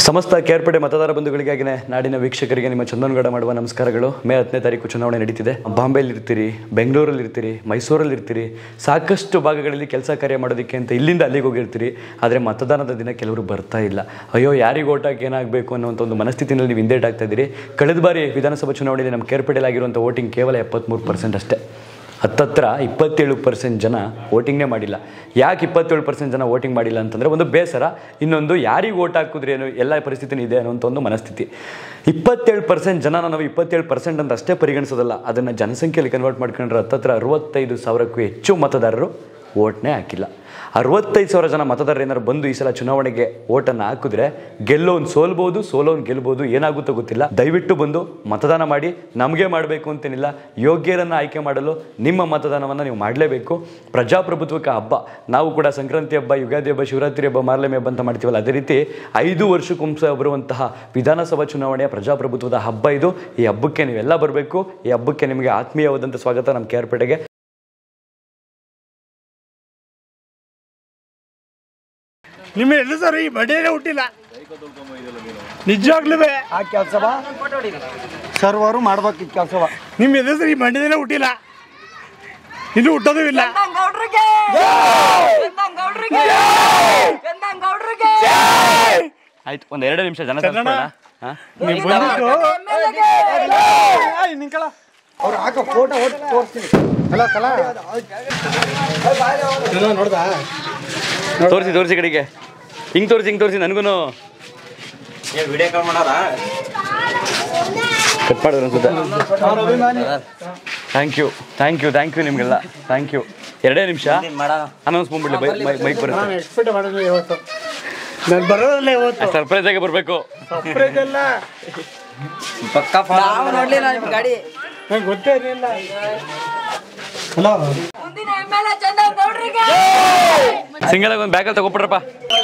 ಸಮಸ್ತ ಕೇರ್ಪೇಟೆ ಮತದಾರ ಬಂಧುಗಳಿಗಾಗಿನೇ ನಾಡಿನ ವೀಕ್ಷಕರಿಗೆ ನಿಮ್ಮ ಚಂದನಗಡ ಮಾಡುವ ನಮಸ್ಕಾರಗಳು ಮೇ ಹತ್ತನೇ ತಾರೀಕು ಚುನಾವಣೆ ನಡೀತಿದೆ ಬಾಂಬೆಯಲ್ಲಿ ಇರ್ತೀರಿ ಬೆಂಗಳೂರಲ್ಲಿ ಇರ್ತೀರಿ ಮೈಸೂರಲ್ಲಿ ಇರ್ತೀರಿ ಸಾಕಷ್ಟು ಭಾಗಗಳಲ್ಲಿ ಕೆಲಸ ಕಾರ್ಯ ಮಾಡೋದಕ್ಕೆ ಅಂತ ಇಲ್ಲಿಂದ ಅಲ್ಲಿಗೆ ಹೋಗಿರ್ತೀರಿ ಆದರೆ ಮತದಾನದ ದಿನ ಕೆಲವರು ಬರ್ತಾ ಇಲ್ಲ ಅಯ್ಯೋ ಯಾರಿಗೆ ಓಟ್ ಹಾಕಿ ಏನಾಗಬೇಕು ಅನ್ನೋಂಥ ಒಂದು ಮನಸ್ಥಿತಿನಲ್ಲಿ ನೀವು ಹಿಂದೇಟಾಗ್ತಾ ಇದ್ದೀರಿ ಕಳೆದ ಬಾರಿ ವಿಧಾನಸಭಾ ಚುನಾವಣೆಯಲ್ಲಿ ನಮ್ಮ ಕೇರ್ಪೇಟೆಯಲ್ಲಿ ಆಗಿರುವಂಥ ವೋಟಿಂಗ್ ಕೇವಲ ಎಪ್ಪತ್ತ್ಮೂರು ಪರ್ಸೆಂಟ್ ಅಷ್ಟೇ ಹತ್ತತ್ರ ಇಪ್ಪತ್ತೇಳು ಪರ್ಸೆಂಟ್ ಜನ ವೋಟಿಂಗ್ನೇ ಮಾಡಿಲ್ಲ ಯಾಕೆ ಇಪ್ಪತ್ತೇಳು ಪರ್ಸೆಂಟ್ ಜನ ವೋಟಿಂಗ್ ಮಾಡಿಲ್ಲ ಅಂತಂದರೆ ಒಂದು ಬೇಸರ ಇನ್ನೊಂದು ಯಾರಿಗೆ ವೋಟ್ ಹಾಕಿದ್ರೆ ಏನು ಎಲ್ಲ ಪರಿಸ್ಥಿತಿನೂ ಇದೆ ಅನ್ನೋಂಥ ಒಂದು ಮನಸ್ಥಿತಿ ಇಪ್ಪತ್ತೇಳು ಪರ್ಸೆಂಟ್ ಜನ ನಾವು ಇಪ್ಪತ್ತೇಳು ಪರ್ಸೆಂಟ್ ಅಂತ ಅಷ್ಟೇ ಪರಿಗಣಿಸೋದಲ್ಲ ಅದನ್ನು ಜನಸಂಖ್ಯೆಯಲ್ಲಿ ಕನ್ವರ್ಟ್ ಮಾಡ್ಕೊಂಡ್ರೆ ಹತ್ತತ್ರ ಅರವತ್ತೈದು ಸಾವಿರಕ್ಕೂ ಹೆಚ್ಚು ಮತದಾರರು ವೋಟ್ನೇ ಹಾಕಿಲ್ಲ ಅರವತ್ತೈದು ಸಾವಿರ ಜನ ಮತದಾರರು ಏನಾರು ಬಂದು ಈ ಸಲ ಚುನಾವಣೆಗೆ ಓಟನ್ನು ಹಾಕಿದ್ರೆ ಗೆಲ್ಲೋನ್ ಸೋಲ್ಬೋದು ಸೋಲೋನ್ ಗೆಲ್ಬೋದು ಏನಾಗುತ್ತೋ ಗೊತ್ತಿಲ್ಲ ದಯವಿಟ್ಟು ಬಂದು ಮತದಾನ ಮಾಡಿ ನಮಗೆ ಮಾಡಬೇಕು ಅಂತೇನಿಲ್ಲ ಯೋಗ್ಯರನ್ನು ಆಯ್ಕೆ ಮಾಡಲು ನಿಮ್ಮ ಮತದಾನವನ್ನು ನೀವು ಮಾಡಲೇಬೇಕು ಪ್ರಜಾಪ್ರಭುತ್ವಕ್ಕೆ ಹಬ್ಬ ನಾವು ಕೂಡ ಸಂಕ್ರಾಂತಿ ಹಬ್ಬ ಯುಗಾದಿ ಹಬ್ಬ ಶಿವರಾತ್ರಿ ಹಬ್ಬ ಮಾರ್ಲೆಮೆ ಹಬ್ಬ ಅಂತ ಮಾಡ್ತೀವಲ್ಲ ಅದೇ ರೀತಿ ಐದು ವರ್ಷಕ್ಕೊಮ್ಸ ಬರುವಂತಹ ವಿಧಾನಸಭಾ ಚುನಾವಣೆಯ ಪ್ರಜಾಪ್ರಭುತ್ವದ ಹಬ್ಬ ಇದು ಈ ಹಬ್ಬಕ್ಕೆ ನೀವೆಲ್ಲ ಬರಬೇಕು ಈ ಹಬ್ಬಕ್ಕೆ ನಿಮಗೆ ಆತ್ಮೀಯವಾದಂಥ ಸ್ವಾಗತ ನಮ್ಮ ಕೇರ್ಪೇಟೆಗೆ ನಿಮ್ಮ ಎಲ್ಲ ಸರ್ ಈ ಬಡ್ಡಿನೇ ಹುಟ್ಟಿಲ್ಲ ನಿಜವಾಗ್ಲೂ ಆ ಕೆಲಸವ ಸರ್ವರು ಮಾಡ್ಬೇಕಿತ್ತು ಕೆಲಸವ ನಿಮ್ಮ ಎಲ್ಲ ಸರ್ ಈ ಮಂಡ್ಯದಲ್ಲೇ ಹುಟ್ಟಿಲ್ಲ ಇನ್ನು ಹುಟ್ಟೋದು ಇಲ್ಲ ಗೌಡ್ರಿಗೆ ಗೌಡ್ರಿಗೆ ಗೌಡ್ರಿಗೆ ಆಯ್ತು ಒಂದು ಎರಡು ನಿಮಿಷ ಜನ ಚಂದಣ್ಣ. ತಪ್ಪಿಸ್ಬೇಡ. ಹಾ? ನೀವು ಬಂದಿದ್ದು ನಿಂಕಳ ಅವ್ರು ಹಾಕೋ ಫೋಟೋ ಹೊಟ್ಟು ತೋರಿಸ್ತೀನಿ ಅಲ್ಲ ಕಲ ನೋಡ್ದಾ ತೋರಿಸಿ ತೋರಿಸಿ ಕಡೆಗೆ ಹಿಂಗ್ ತೋರಿಸಿ ಹಿಂಗ್ ತೋರಿಸಿ ನನಗೂ ಕಟ್ ಮಾಡಿದ್ರು ಅನ್ಸುತ್ತೆ thank you thank you thank you ನಿಮಗೆಲ್ಲ ಥ್ಯಾಂಕ್ ಯು ಎರಡೇ ನಿಮಿಷ ಅನೌನ್ಸ್ ಮಾಡ್ಬಿಡ್ಲಿ ಬೈಕ್ ಬೈಕ್ ನಾನು ಬರುತ್ತೆ ಎಕ್ಸ್ಪೆಕ್ಟ್ ಮಾಡಿಲ್ಲ ಇವತ್ತು ನಾನು ಬರೋದಲ್ಲ ಇವತ್ತು ಸರ್ಪ್ರೈಸ್ ಆಗಿ ಬರಬೇಕು ಸರ್ಪ್ರೈಸ್ ಎಲ್ಲ ನಾವು ನೋಡ್ಲಿಲ್ಲ ನಿಮ್ ಗಾಡಿ ನಂಗೆ ಗೊತ್ತೇ ಇರಲಿಲ್ಲ ಹಲೋ ಮುಂದಿನ ಎಮ್ ಎಲ್ ಎ ಚಂದನ್ ಗೌಡ್ರಿಗೆ ಸಿಂಗಲ್ ಆಗಿ ಒಂದು ಬ್ಯಾಗಲ್ಲಿ ತಗೊಬಿಟ್ರಪ್ಪ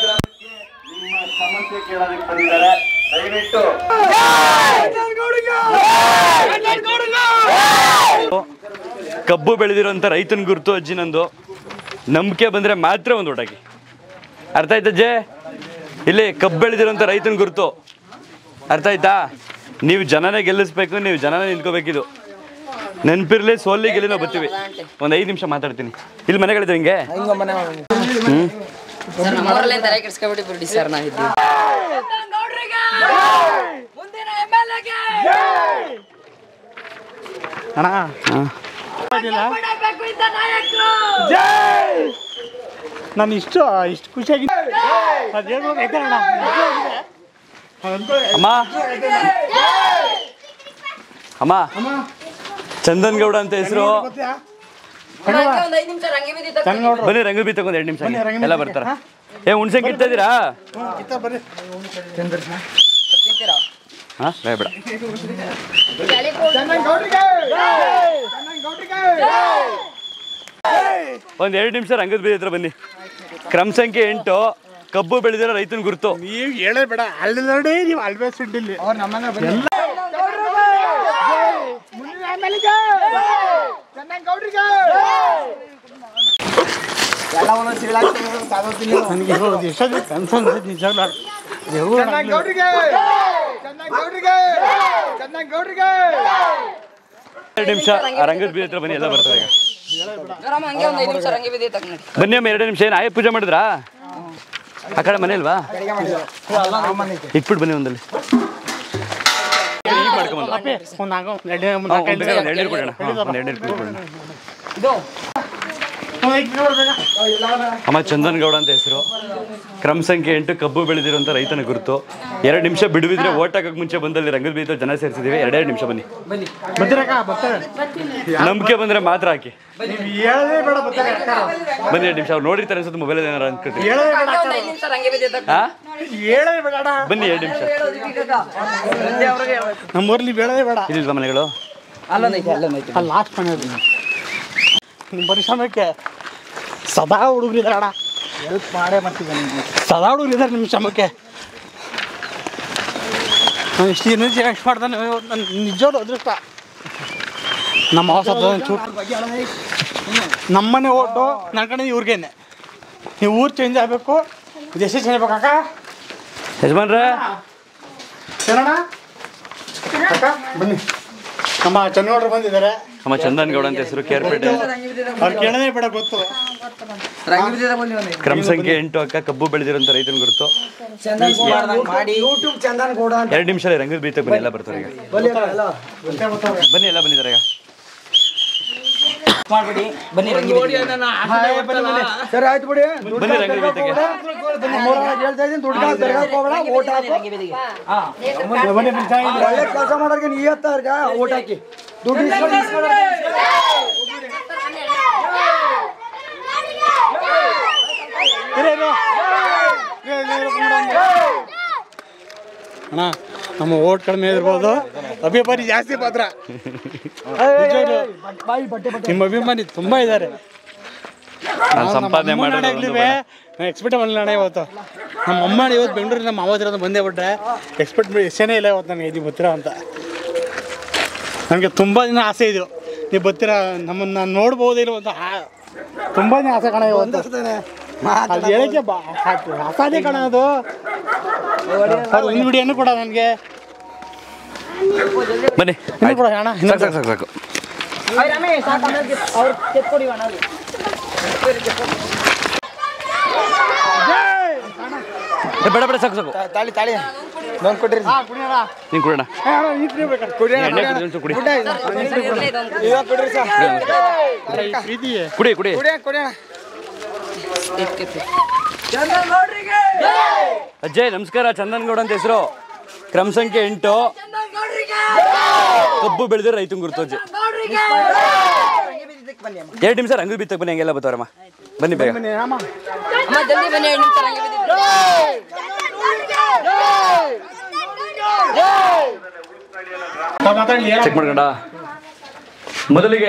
ಕಬ್ಬು ಬೆಳೆದಿರೋಂಥ ರೈತನ ಗುರುತು ಅಜ್ಜಿ ನಂದು ನಂಬಿಕೆ ಬಂದರೆ ಮಾತ್ರ ಒಂದು ಓಟಾಕಿ ಅರ್ಥ ಆಯ್ತಾ ಅಜ್ಜೆ ಇಲ್ಲಿ ಕಬ್ಬು ಬೆಳೆದಿರೋಂಥ ರೈತನ ಗುರುತು ಅರ್ಥ ಆಯ್ತಾ ನೀವು ಜನನೇ ಗೆಲ್ಲಿಸ್ಬೇಕು ನೀವು ಜನನೇ ನಿಂತ್ಕೋಬೇಕಿದು ನೆನಪಿರ್ಲಿ ಸೋಲಿ ಗೆಲ್ಲಿ ನಾವು ಬರ್ತೀವಿ ಒಂದು ಐದು ನಿಮಿಷ ಮಾತಾಡ್ತೀನಿ ಇಲ್ಲಿ ಮನೆಗಳಿದೆ ಹಿಂಗೆ ಸರ್ ನಮ್ಮೂರಲ್ಲೇ ತಲೆ ಕೆಡ್ಸ್ಕೊಬಿಟ್ಟು ಬಿಡಿ ಸರ್ ನಾವಿದ್ದೀವಿ ಚಂದನ್ ಗೌಡ್ರಿಗೆ ಮುಂದಿನ ಎಮ್ ಎಲ್ ಎಗೆ ಅಣ್ಣ ಮಾಡಬೇಕು ಇಂಥ ನಾಯಕರು ನಾನು ಇಷ್ಟು ಇಷ್ಟು ಖುಷಿಯಾಗಿ ಅದು ಹೇಳ್ಬೋದು ಆಯ್ತಣ್ಣ ಅಮ್ಮ ಅಮ್ಮ ಚಂದನ್ ಗೌಡ ಅಂತ ಹೆಸರು ಒಂದ್ ಐದ್ ನಿಮಿಷ ರಂಗಿ ಬಿದ್ದಿ ತಗೊಂಡು ಬನ್ನಿ ರಂಗಬಿ ತಗೊಂಡ್ ಎರಡು ನಿಮಿಷ ಎಲ್ಲ ಬರ್ತಾರ ಏ ಹುಣ್ಸೆ ಇಡ್ತಾ ಇದೀರಾ ತಿಂತೀರಾ ಹಾ ಬೇಡ ಬೇಡ ಒಂದ್ ಎರಡು ನಿಮಿಷ ರಂಗದ ಬೀದಿ ಹತ್ರ ಬನ್ನಿ ಕ್ರಮ ಸಂಖ್ಯೆ ಎಂಟು ಕಬ್ಬು ಬೆಳೆದಿರೋ ರೈತನ ಗುರುತು ನೀವು ಹೇಳೇ ಬೇಡ ಅಲ್ಲಿ ನೋಡಿ ನೀವು ಅಲ್ವೇಸ್ ಇಲ್ಲಿ ಅವ್ರು ನಮ್ಮನೆ ಬನ್ನಿ ಎಲ್ಲ ಒಂದೊಂದು ಸಿಗ್ಲಾಗ್ತದೆ, ಸಾಗೋದಿಲ್ಲ. ನನಗೆ ಇರೋದು ಎಷ್ಟೊಂದು ಕನ್ಫರ್ಮ್ ನಿಜವಾಗ್ಲೂ ದೇವ್ರು ಚೆನ್ನಾಗ್ ಗೌಡ್ರಿಗೆ ಚೆನ್ನಾಗ್ ಗೌಡ್ರಿಗೆ ಚೆನ್ನಾಗ್ ಗೌಡ್ರಿಗೆ ಎರಡು ನಿಮಿಷ ರಂಗದ ಬೀದಿ ಹತ್ರ ಬನ್ನಿ ಎಲ್ಲ ಬರ್ತಾರೆ ಈಗ ಜೋರಮ್ಮ ಹಂಗೆ ಒಂದ್ ಐದ್ ನಿಮಿಷ ರಂಗಿ ಬಿದ್ದಿ ತಗೊಂಡು ನೋಡಿ ಬನ್ನಿ ಅಮ್ಮ ಎರಡು ನಿಮಿಷ ಏನು ಆಯ ಪೂಜೆ ಮಾಡಿದ್ರಾ ಆ ಕಡೆ ಮನೆ ಇಲ್ವಾ ಇಟ್ಬಿಟ್ಟು ಬನ್ನಿ ಒಂದಲ್ಲಿ ಈಗ ಮಾಡ್ಕೊಂಬಂದು ಒಂದು ನಾಲ್ಕು ಒಂದು ಎರಡು ಹಾ, ನಾಲ್ಕು ಒಂದ್ ಬೇಕಾದ್ರೆ ಒಂದ್ ಎಳ್ನೀರು ಕೊಡೋಣ ಹಾ, ಒಂದ್ ಎಳ್ನೀರು ಕೊಡೋಣ ಅಮ್ಮ ಚಂದನ್ ಗೌಡ ಅಂತ ಹೆಸರು ಕ್ರಮ ಸಂಖ್ಯೆ ಎಂಟು ಕಬ್ಬು ಬೆಳೆದಿರುವಂತ ರೈತನ ಗುರುತು ಎರಡು ನಿಮಿಷ ಬಿಡುವಿದ್ರೆ ಓಟ್ ಹಾಕಕ್ ಮುಂಚೆ ಬಂದಲ್ಲಿ ರಂಗದ ಬೀದ ಜನ ಸೇರಿಸಿದೀವಿ ಎರಡೆರಡು ನಿಮಿಷ ಬನ್ನಿ ಬರ್ತೀರಕ್ಕ ಬರ್ತಾರೆ ನಂಬಿಕೆ ಬಂದ್ರೆ ಮಾತ್ರ ಹಾಕಿ ನೀವು ಹೇಳದೇ ಬೇಡ ಬರ್ತಾರೆ ಬನ್ನಿ ಎರಡು ನಿಮಿಷ ಅವ್ರು ನೋಡಿರ್ತಾರೆ ಅನ್ಸುತ್ತೆ ಮೊಬೈಲ್ ಏನಾರು ಅನ್ಕೊಳ್ತೀವಿ ಹೇಳದೇ ಬೇಡ ಹಂಗೆ ಒಂದ್ ಐದ್ ನಿಮಿಷ ರಂಗಿ ಬಿದ್ದಿ ತಗೊಂಡು ಹಾ ಹೇಳದೇ ಬೇಡ ಅಣ್ಣ. ಬನ್ನಿ ಎರಡು ನಿಮಿಷ ನಮ್ಮೂರಲ್ಲಿ ಬೇಡದೇ ಬೇಡ ಇಲ್ಲಿಲ್ವಾ ಮನೆಗಳು ಅಲ್ಲೊಂದೈತಿ ಅಲ್ಲೊಂದೈತಿ ಅಲ್ಲಿ ಲಾಸ್ಟ್ ಮನೆ ಅದು ನಿಮ್ಮ ಪರಿಶ್ರಮಕ್ಕೆ ಸದಾ ಹುಡುಗರಿದ್ದಾರೆ ಅಣ್ಣ ಹೆಲ್ಪ್ ಮಾಡೇ ಮಾಡ್ತೀವಿ ನಿಮ್ಗೆ ಸದಾ ಹುಡುಗರಿದ್ದಾರೆ ನಿಮ್ಮ ಶ್ರಮಕ್ಕೆ ನಾನು ಇಷ್ಟು ಎನರ್ಜಿ ಎಷ್ಟು ಮಾಡ್ತಾನೆ ನನ್ನ ನಿಜವಾದ ಅದೃಷ್ಟ ನಮ್ಮ ಹೊಸ ಚೂಟ್ ನಮ್ಮನೆ ಓಟು ನನ್ನ ಕಡೆ ಇವ್ರಿಗೇನೆ ನೀವು ಊರು ಚೇಂಜ್ ಆಗಬೇಕು ದೇಶ ಚೇಂಜ್ ಆಗ್ಬೇಕಾಕ ಯಜಮಾನ್ರೆ ಏನಣ್ಣ ಅಕ್ಕ ಬನ್ನಿ ನಮ್ಮ ಚನ್ನಗೌಡರು ಬಂದಿದ್ದಾರೆ ನಮ್ಮ ಚಂದನ್ ಗೌಡ ಅಂತ ಹೆಸರು ಕೇರ್ಪೇಟೆ ಅವ್ರು ಕೇಳದೇ ಬೇಡ ಗೊತ್ತು ಕ್ರಮ ಸಂಖ್ಯೆ ಎಂಟು ಅಕ್ಕ ಕಬ್ಬು ಬೆಳೆದಿರೋಂಥ ರೈತನ ಗುರುತು ಯೂಟ್ಯೂಬ್ ಚಂದನ್ ಗೌಡ ಅಂತ ಎರಡು ನಿಮಿಷ ರಂಗದ ಬೀತಕ್ಕೆ ಬನ್ನಿ ಎಲ್ಲ ಬರ್ತಾರೆ ಈಗ ಬಲಿ ಅಲ್ಲ ಗೊತ್ತೇ ಗೊತ್ತವ್ರೆ. ಬನ್ನಿ ಎಲ್ಲ ಬಂದಿದ್ದಾರೆ ಈಗ ಸರಿ ಆಯ್ತು ಬಿಡಿ ಬನ್ನಿ ರಂಗದ ಬೀತಕ್ಕೆ ಹೇಳ್ತಾ ಇದೀನಿ ದುಡ್ಡು ಕಾಸು ಹೋಗ್ಬೇಡ ಓಟ್ ಹಾಕು ಬನ್ನಿ ಬನ್ನಿ, ಚೆನ್ನಾಗಿದೆ. ಒಳ್ಳೆ ಕೆಲಸ ಮಾಡೋರ್ಗೆ ನೀ ಎತ್ತಾರ್ಗ ಓಟ್ ಹಾಕಿ ದುಡ್ಡು ಇಸ್ಕೊಂಡು ಇಸ್ಕೊಂಡು ಇರಿ, ಇರಿ. ಇರಿ, ಇರಿ, ಇರಿ, ಕುಂಡ್ರು ಒಂದು. ಅಣ್ಣ ನಮ್ಮ ಓಟ್ ಕಡಿಮೆ ಇರ್ಬೋದು ಅಭಿಮಾನಿ ಜಾಸ್ತಿ ಪಾತ್ರ ನಿಜವಾಗ್ಲೂ. ಬಾಯಿ ಬಟ್ಟೆ ಬಟ್ಟೆ ನಿಮ್ಮ ಅಭಿಮಾನಿ ತುಂಬಾ ಇದ್ದಾರೆ ನಾನು ಸಂಪಾದನೆ ಮಾಡೋದು ಒಂದು ಬೇಡ. ಎಕ್ಸ್ಪೆಕ್ಟ್ ಮಾಡಲಿಲ್ಲ ಅಣ್ಣ ಇವತ್ತು ನಮ್ಮ ಅಮ್ಮ ಇವತ್ತು ಬೆಂಗಳೂರಿಂದ ನಮ್ಮ ಮಾವತಿರೋದು ಬಂದೇ ಬಿಟ್ರೆ ಎಕ್ಸ್ಪೆಕ್ಟ್ ಎಷ್ಟೇನೇ ಇಲ್ಲ ಇವತ್ತು ನನಗೆ ನೀವು ಬರ್ತೀರಾ ಅಂತ ನನಗೆ ತುಂಬ ದಿನ ಆಸೆ ಇದು ನೀವು ಬರ್ತೀರಾ ನಮ್ಮನ್ನು ನೋಡ್ಬೋದೇನೋ ಅಂತ ಆ- ತುಂಬ ದಿನ ಆಸೆ ಕಣ ಇವತ್ತು ಅದು ಹೇಳಕ್ಕೆ ಬಾ ಸಾಕು. ಅಸಾಧ್ಯ ಕಣ ಅದು ಅದು ಒಂದು ವಿಡಿಯೋನು ಕೂಡ ನನಗೆ ಬನ್ನಿ ಇನ್ನು ಕೂಡ ಅಣ್ಣ ಸಾಕು ಸಾಕು ಸಾಕು ಸಾಕು ಏ, ಬೇಡ ಬೇಡ ಸಾಕು ಸಾಕು ತಾಳಿ ತಾಳಿ ನಂಗೆ ಕೊಡ್ರಿ ನೀನು ಕುಡೋಣ ಕುಡಿ ಎಣ್ಣೆ ಕುಡಿ ಒಂಚೂರು ಕುಡಿ ಇವಾಗ ಕೊಡ್ರಿ ಸರ್ ಪ್ರೀತಿ ಕುಡಿ ಕುಡಿ ಕುಡಿ ಕುಡಿ ಚಂದನ್ ಗೌಡ್ರಿಗೆ ಅಜ್ಜಯ್ ನಮಸ್ಕಾರ ಚಂದನ್ ಗೌಡ ಅಂತ ಹೆಸರು ಕ್ರಮ ಸಂಖ್ಯೆ ಎಂಟು ಚಂದನ್ ಗೌಡ್ರಿಗೆ ಕಬ್ಬು ಬೆಳೆದಿರೋ ರೈತನ ಗುರುತು ಅಜ್ಜಿ ಗೌಡ್ರಿಗೆ ಎರಡು ನಿಮಿಷ ರಂಗದ ಬೀತಕ್ಕೆ ಬನ್ನಿ ಹಂಗೆಲ್ಲ ಬರ್ತಾರಮ್ಮ ಬನ್ನಿ ಬೇಗ ಅಮ್ಮ ಜಲ್ದಿ ಬನ್ನಿ ಎರಡು ನಿಮಿಷ ರಂಗಿ ಬಿದ್ದಿದ್ರು ಮಾತಾಡಲಿ ಚೆಕ್ ಮಾಡ್ಕೊಂಡ ಮೊದಲಿಗೆ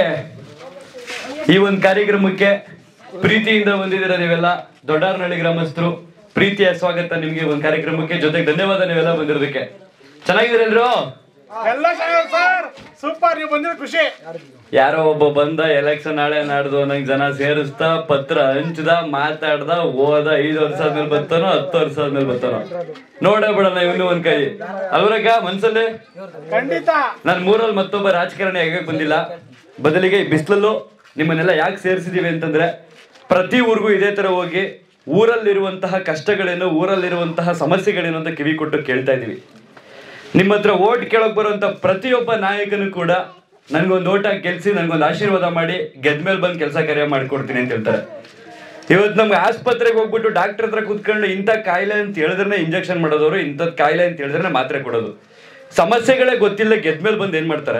ಈ ಒಂದು ಕಾರ್ಯಕ್ರಮಕ್ಕೆ ಪ್ರೀತಿಯಿಂದ ಬಂದಿದ್ದೀರ ನೀವೆಲ್ಲ ದೊಡ್ಡಾರ್ನಹಳ್ಳಿ ಗ್ರಾಮಸ್ಥರು ಪ್ರೀತಿಯ ಸ್ವಾಗತ ನಿಮ್ಗೆ ಒಂದು ಕಾರ್ಯಕ್ರಮಕ್ಕೆ ಜೊತೆಗೆ ಧನ್ಯವಾದ ನೀವೆಲ್ಲ ಬಂದಿರೋದಕ್ಕೆ ಚೆನ್ನಾಗಿದ್ದೀರ ಎಲ್ರು ಎಲ್ಲ ಸರ್ ಸೂಪರ್ ನೀವು ಬಂದಿರೋ ಖುಷಿ ಯಾರೋ ಒಬ್ಬ ಬಂದ ಎಲೆಕ್ಷನ್ ನಾಳೆ ನಾಡ್ದು ನಂಗೆ ಜನ ಸೇರಿಸ್ತಾ ಪತ್ರ ಹಂಚ್ದ ಮಾತಾಡ್ದ ಓದ ಐದು ವರ್ಷ ಆದ್ಮೇಲೆ ಬರ್ತಾನೋ ಹತ್ತು ವರ್ಷ ಆದ್ಮೇಲೆ ಬರ್ತಾನೋ ನೋಡೇ ಬಿಡೋಣ ಇವನು ಒಂದ್ ಕೈ ಅಲ್ವರಕ್ಕ ಮನ್ಸಲ್ಲಿ ಖಂಡಿತ ನಾನು ಮೂರಲ್ಲಿ ಮತ್ತೊಬ್ಬ ರಾಜಕಾರಣಿ ಆಗಕ್ಕೆ ಬಂದಿಲ್ಲ ಬದಲಿಗೆ ಈ ಬಿಸಿಲಲ್ಲೂ ನಿಮ್ಮನ್ನೆಲ್ಲ ಯಾಕೆ ಸೇರಿಸಿದೀವಿ ಅಂತಂದ್ರೆ ಪ್ರತಿ ಊರಿಗೂ ಇದೇ ತರ ಹೋಗಿ ಊರಲ್ಲಿರುವಂತಹ ಕಷ್ಟಗಳೇನು ಊರಲ್ಲಿರುವಂತಹ ಸಮಸ್ಯೆಗಳೇನು ಅಂತ ಕಿವಿ ಕೊಟ್ಟು ಕೇಳ್ತಾ ಇದೀವಿ ನಿಮ್ಮ ಹತ್ರ ಓಟ್ ಕೇಳಕ್ ಬರುವಂತ ಪ್ರತಿಯೊಬ್ಬ ನಾಯಕನು ಕೂಡ ನನ್ಗೊಂದು ಓಟ್ ಹಾಕಿ ಗೆಲ್ಸಿ ನನ್ಗೊಂದು ಆಶೀರ್ವಾದ ಮಾಡಿ ಗೆದ್ಮೇಲೆ ಬಂದು ಕೆಲಸ ಕಾರ್ಯ ಮಾಡ್ಕೊಡ್ತೀನಿ ಅಂತ ಹೇಳ್ತಾರೆ ಇವತ್ತು ನಮ್ಗೆ ಆಸ್ಪತ್ರೆಗೆ ಹೋಗ್ಬಿಟ್ಟು ಡಾಕ್ಟರ್ ಹತ್ರ ಕೂತ್ಕೊಂಡು ಇಂಥ ಕಾಯಿಲೆ ಅಂತ ಹೇಳಿದ್ರೆ ಇಂಜೆಕ್ಷನ್ ಮಾಡೋದವರು ಇಂಥದ್ ಕಾಯಿಲೆ ಅಂತ ಹೇಳಿದ್ರೆ ಮಾತ್ರೆ ಕೊಡೋದು ಸಮಸ್ಯೆಗಳೇ ಗೊತ್ತಿಲ್ಲ ಗೆದ್ಮೇಲೆ ಬಂದು ಏನ್ ಮಾಡ್ತಾರೆ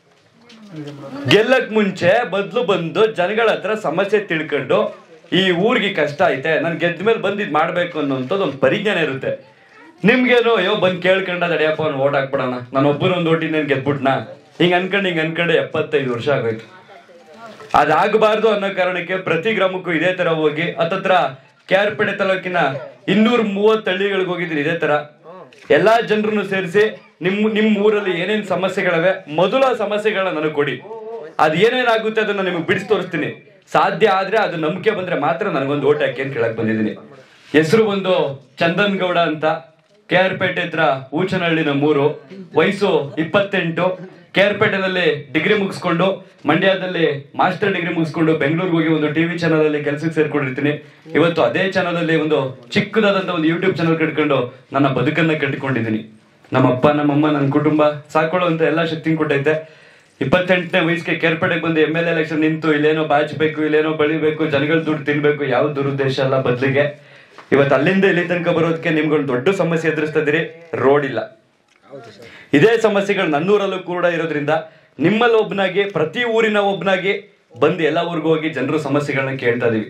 ಗೆಲ್ಲಕ್ ಮುಂಚೆ ಬದ್ಲು ಬಂದು ಜನಗಳ ಹತ್ರ ಸಮಸ್ಯೆ ತಿಳ್ಕೊಂಡು ಈ ಊರಿಗೆ ಕಷ್ಟ ಐತೆ ನಾನು ಗೆದ್ದ ಮೇಲೆ ಬಂದು ಇದ್ ಮಾಡ್ಬೇಕು ಅನ್ನೋಂಥದ್ದು ಒಂದು ಪರಿಜ್ಞಾನ ಇರುತ್ತೆ ನಿಮ್ಗೇನು ಅಯ್ಯೋ ಬಂದ್ ಕೇಳ್ಕೊಂಡ ತಡಿಯಪ್ಪ ಅವ್ನು ಓಟ್ ಹಾಕ್ಬಿಡೋಣ ನಾನು ಒಬ್ಬನ ಒಂದು ಓಟಿನ ನಾನು ಗೆದ್ಬಿಟ್ನಾ ಹಿಂಗ್ ಅನ್ಕೊಂಡು ಹಿಂಗ್ ಅನ್ಕೊಂಡು ಎಪ್ಪತ್ತೈದು ವರ್ಷ ಆಗೋಯ್ತು ಅದಾಗಬಾರ್ದು ಅನ್ನೋ ಕಾರಣಕ್ಕೆ ಪ್ರತಿ ಗ್ರಾಮಕ್ಕೂ ಇದೇ ತರ ಹೋಗಿ ಹತ್ತತ್ರ ಕ್ಯಾರ್ಪೇಟೆ ತಾಲೂಕಿನ ಇನ್ನೂರ ಮೂವತ್ತು ಹಳ್ಳಿಗಳಿಗೆ ಹೋಗಿದ್ದೀನಿ ಇದೇ ತರ ಎಲ್ಲಾ ಜನರನ್ನು ಸೇರಿಸಿ ನಿಮ್ ನಿಮ್ ಊರಲ್ಲಿ ಏನೇನ್ ಸಮಸ್ಯೆಗಳಿವೆ ಮೊದಲು ಆ ಸಮಸ್ಯೆಗಳನ್ನ ನನಗೆ ಕೊಡಿ ಅದ್ ಏನೇನಾಗುತ್ತೆ ಅದನ್ನ ನಿಮಗೆ ಬಿಡಿಸಿ ತೋರಿಸ್ತೀನಿ ಸಾಧ್ಯ ಆದ್ರೆ ಅದು ನಂಬಿಕೆ ಬಂದ್ರೆ ಮಾತ್ರ ನನಗೊಂದು ಓಟ್ ಹಾಕಿ ಅಂತ ಕೇಳಕ್ ಬಂದಿದ್ದೀನಿ ಹೆಸರು ಒಂದು ಚಂದನ್ ಗೌಡ ಅಂತ ಕೆ ಆರ್ ಪೇಟೆ ಹತ್ರ ಊಚನಹಳ್ಳಿ ನಮ್ಮೂರು ವಯಸ್ಸು ಇಪ್ಪತ್ತೆಂಟು ಕೆ ಆರ್ ಪೇಟೆನಲ್ಲಿ ಡಿಗ್ರಿ ಮುಗಿಸ್ಕೊಂಡು ಮಂಡ್ಯದಲ್ಲಿ ಮಾಸ್ಟರ್ ಡಿಗ್ರಿ ಮುಗಿಸ್ಕೊಂಡು ಬೆಂಗಳೂರಿಗೆ ಹೋಗಿ ಒಂದು ಟಿವಿ ಚಾನಲ್ ಅಲ್ಲಿ ಕೆಲಸಕ್ಕೆ ಸೇರ್ಕೊಂಡಿರ್ತೀನಿ ಇವತ್ತು ಅದೇ ಚಾನಲ್ ಅಲ್ಲಿ ಒಂದು ಚಿಕ್ಕದಾದಂತ ಒಂದು ಯೂಟ್ಯೂಬ್ ಚಾನಲ್ ಕಟ್ಕೊಂಡು ನನ್ನ ಬದುಕನ್ನ ಕಟ್ಟಿಕೊಂಡಿದ್ದೀನಿ ನಮ್ಮಪ್ಪ ನಮ್ಮಮ್ಮ ನನ್ನ ಕುಟುಂಬ ಸಾಕೊಳ್ಳುವಂತ ಎಲ್ಲಾ ಶಕ್ತಿ ಕೊಟ್ಟೈತೆ ಇಪ್ಪತ್ತೆಂಟನೇ ವಯಸ್ಸಿಗೆ ಕೇರ್ಪೇಟೆಗೆ ಬಂದು ಎಮ್ ಎಲ್ ಎಲೆಕ್ಷನ್ ನಿಂತು ಇಲ್ಲೇನೋ ಬಾಚ್ಬೇಕು ಇಲ್ಲೇನೋ ಬೆಳಿಬೇಕು ಜನಗಳ ದುಡ್ಡು ತಿನ್ಬೇಕು ಯಾವ ದುರುದ್ದೇಶ ಅಲ್ಲ ಬದಲಿಗೆ ಇವತ್ತು ಅಲ್ಲಿಂದ ಇಲ್ಲಿ ತನಕ ಬರೋದಕ್ಕೆ ನಿಮ್ಗೊಂದು ದೊಡ್ಡ ಸಮಸ್ಯೆ ಎದುರಿಸ್ತಾ ಇದೀರಿ ರೋಡ್ ಇಲ್ಲ ಇದೇ ಸಮಸ್ಯೆಗಳು ನನ್ನೂರಲ್ಲೂ ಕೂಡ ಇರೋದ್ರಿಂದ ನಿಮ್ಮಲ್ಲಿ ಒಬ್ನಾಗಿ ಪ್ರತಿ ಊರಿನ ಒಬ್ನಾಗಿ ಬಂದು ಎಲ್ಲ ಊರಿಗೂ ಹೋಗಿ ಜನರು ಸಮಸ್ಯೆಗಳನ್ನ ಕೇಳ್ತಾ ಇದೀವಿ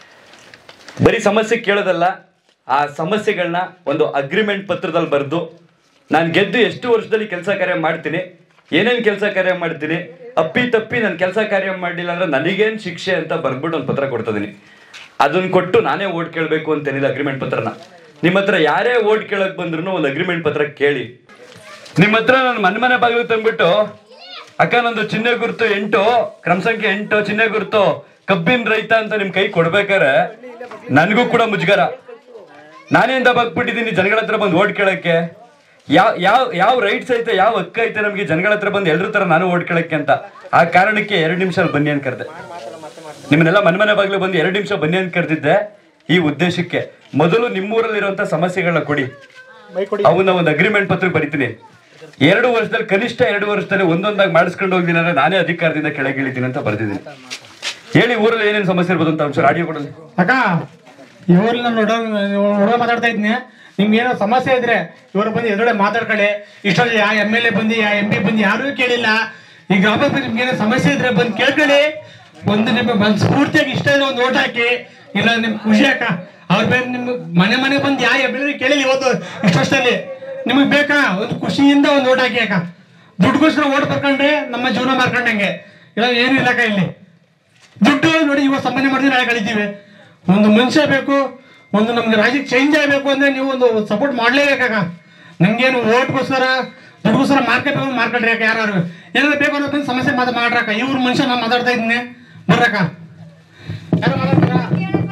ಬರೀ ಸಮಸ್ಯೆ ಕೇಳೋದಲ್ಲ ಆ ಸಮಸ್ಯೆಗಳನ್ನ ಒಂದು ಅಗ್ರಿಮೆಂಟ್ ಪತ್ರದಲ್ಲಿ ಬರೆದು ನಾನು ಗೆದ್ದು ಎಷ್ಟು ವರ್ಷದಲ್ಲಿ ಕೆಲಸ ಕಾರ್ಯ ಮಾಡ್ತೀನಿ ಏನೇನ್ ಕೆಲಸ ಕಾರ್ಯ ಮಾಡ್ತೀನಿ ಅಪ್ಪಿ ತಪ್ಪಿ ನಾನು ಕೆಲಸ ಕಾರ್ಯ ಮಾಡಲಿಲ್ಲ ಅಂದ್ರೆ ನನಗೇನ್ ಶಿಕ್ಷೆ ಅಂತ ಬರ್ಬಿಟ್ಟು ಒಂದು ಪತ್ರ ಕೊಡ್ತಿದ್ದೀನಿ ಅದನ್ನ ಕೊಟ್ಟು ನಾನೇ ಓಟ್ ಕೇಳಬೇಕು ಅಂತೇನಿದೆ ಅಗ್ರಿಮೆಂಟ್ ಪತ್ರನ ನಿಮ್ಮ ಹತ್ರ ಯಾರೇ ಓಟ್ ಕೇಳಕ್ ಬಂದ್ರು ಒಂದು ಅಗ್ರಿಮೆಂಟ್ ಪತ್ರ ಕೇಳಿ ನಿಮ್ಮ ಹತ್ರ ನಾನು ಮನೆ ಮನೆ ಬಾಗಿಲು ತಂದ್ಬಿಟ್ಟು ಅಕ್ಕ ನಂದು ಚಿಹ್ನೆ ಗುರುತು ಎಂಟು ಕ್ರಮ ಸಂಖ್ಯೆ ಎಂಟು ಚಿಹ್ನೆ ಗುರುತು ಕಬ್ಬಿನ ರೈತ ಅಂತ ನಿಮ್ ಕೈ ಕೊಡ್ಬೇಕಾರೆ ನನಗೂ ಕೂಡ ಮುಜುಗರ ನಾನೇ ಅಂತ ಬಗ್ಬಿಟ್ಟಿದ್ದೀನಿ ಜನಗಳ ಹತ್ರ ಬಂದು ಓಟ್ ಕೇಳಕ್ಕೆ ಯಾವ ಯಾವ ಯಾವ ರೈಟ್ಸ್ ಐತೆ ಯಾವ ಹಕ್ಕ ಐತೆ ನಮ್ಗೆ ಜನಗಳ ಹತ್ರ ಬಂದು ಎಲ್ರ ತರ ನಾನು ಓಡ್ಕೊಳಕ್ಕೆ ಅಂತ ಆ ಕಾರಣಕ್ಕೆ ಎರಡು ನಿಮಿಷ ಅಲ್ಲಿ ಬನ್ನಿ ಅಂತ ಕರೆದೆ ನಿಮ್ಮನ್ನೆಲ್ಲ ಮನೆ ಮನೆ ಬಾಗ್ಲು ಬಂದು ಎರಡು ನಿಮಿಷ ಬನ್ನಿ ಅಂತ ಕರೆದಿದ್ದೆ ಈ ಉದ್ದೇಶಕ್ಕೆ ಮೊದಲು ನಿಮ್ಮೂರಲ್ಲಿರುವಂತ ಸಮಸ್ಯೆಗಳನ್ನ ಕೊಡಿ ಅವನ್ನ ಒಂದು ಅಗ್ರಿಮೆಂಟ್ ಪತ್ರ ಬರಿತೀನಿ ಎರಡು ವರ್ಷದಲ್ಲಿ ಕನಿಷ್ಠ ಎರಡು ವರ್ಷದಲ್ಲಿ ಒಂದೊಂದಾಗಿ ಮಾಡಿಸ್ಕೊಂಡು ಹೋಗ್ತೀನಿ ಅಂದ್ರೆ ನಾನೇ ಅಧಿಕಾರದಿಂದ ಕೆಳಗಿಳಿತೀನಿ ಅಂತ ಬರ್ದಿದ್ದೀನಿ ಹೇಳಿ ಊರಲ್ಲಿ ಏನೇನು ಸಮಸ್ಯೆ ಇರ್ಬೋದು ಅಂತ ಒಂದ್ಸಲ ಆಡಿಯೋ ಕೊಡಲಿ ಅಕ್ಕ ಇವ್ರನ್ನ ನೋಡೋ ನೋಡೋ ಮಾತಾಡ್ತಾ ಇದ್ನಿ ನಿಮ್ಗೆ ಏನೋ ಸಮಸ್ಯೆ ಇದ್ರೆ ಇವರು ಬಂದು ಎದುರುಗಡೆ ಮಾತಾಡ್ಕೊಳ್ಳಿ ಇಷ್ಟೊಂದು ಯಾ ಎಮ್ ಎಲ್ ಎ ಬಂದು ಯಾ ಎಂ ಪಿ ಬಂದು ಯಾರೂ ಕೇಳಿಲ್ಲ ಈ ಗ್ರಾಮ ಪಂಚಾಯತ್ ನಿಮ್ಗೆ ಏನೋ ಸಮಸ್ಯೆ ಇದ್ರೆ ಬಂದು ಕೇಳ್ಕೊಳ್ಳಿ ಒಂದು ನಿಮ್ಮ ಮನ್ಸ್ ಸ್ಫೂರ್ತಿಯಾಗಿ ಇಷ್ಟ ಇದೆ ಒಂದು ಓಟ್ ಹಾಕಿ ಇಲ್ಲ ನಿಮ್ ಖುಷಿ ಅಕ್ಕ ಅವ್ರ ಮೇಲೆ ನಿಮ್ ಮನೆ ಮನೆ ಬಂದು ಯಾ ಎಮ್ ಎಲ್ ಎ ಕೇಳಿಲ್ಲ ಇವತ್ತು ಇಷ್ಟೊಷ್ಟಲ್ಲಿ ನಿಮಗೆ ಬೇಕಾ ಒಂದು ಖುಷಿಯಿಂದ ಒಂದು ಓಟ್ ಹಾಕಿ ಅಕ್ಕ ದುಡ್ಡುಗೋಸ್ಕರ ಓಟ್ ಬರ್ಕೊಂಡ್ರೆ ನಮ್ಮ ಜೀವನ ಮಾರ್ಕೊಂಡಂಗೆ ಇಲ್ಲ ಏನು ಇಲ್ಲ ಅಕ್ಕ ಇಲ್ಲಿ ದುಡ್ಡು ನೋಡಿ ಇವಾಗ ಸಂಪಾದನೆ ಮಾಡಿದ್ರೆ ನಾಳೆ ಕಳಿತೀವಿ ಒಂದು ಮನುಷ್ಯ ಬೇಕು ಒಂದು ನಮ್ಗೆ ರಾಜ್ಯಕ್ಕೆ ಚೇಂಜ್ ಆಗಬೇಕು ಅಂದ್ರೆ ನೀವು ಒಂದು ಸಪೋರ್ಟ್ ಮಾಡ್ಲೇಬೇಕಾಗ ನಮ್ಗೇನು ಓಟ್ಗೋಸ್ಕರ ದುಡ್ಡುಗೋಸ್ಕರ ಮಾರ್ಕೆಟ್ ಮಾರ್ಕೆಟ್ರಿ ಯಾಕೆ ಯಾರು ಏನಾದ್ರು ಬೇಕು ಅನ್ನೋ ಬಂದು ಸಮಸ್ಯೆ ಮಾತು ಮಾಡ್ರಕ್ಕ ಇವ್ರ ಮನುಷ್ಯ ನಾನು ಮಾತಾಡ್ತಾ ಇದ್ದೀನಿ ಬರ್ರಕ್ಕ ಯಾರು ಮಾತಾಡ್ತಾರಾ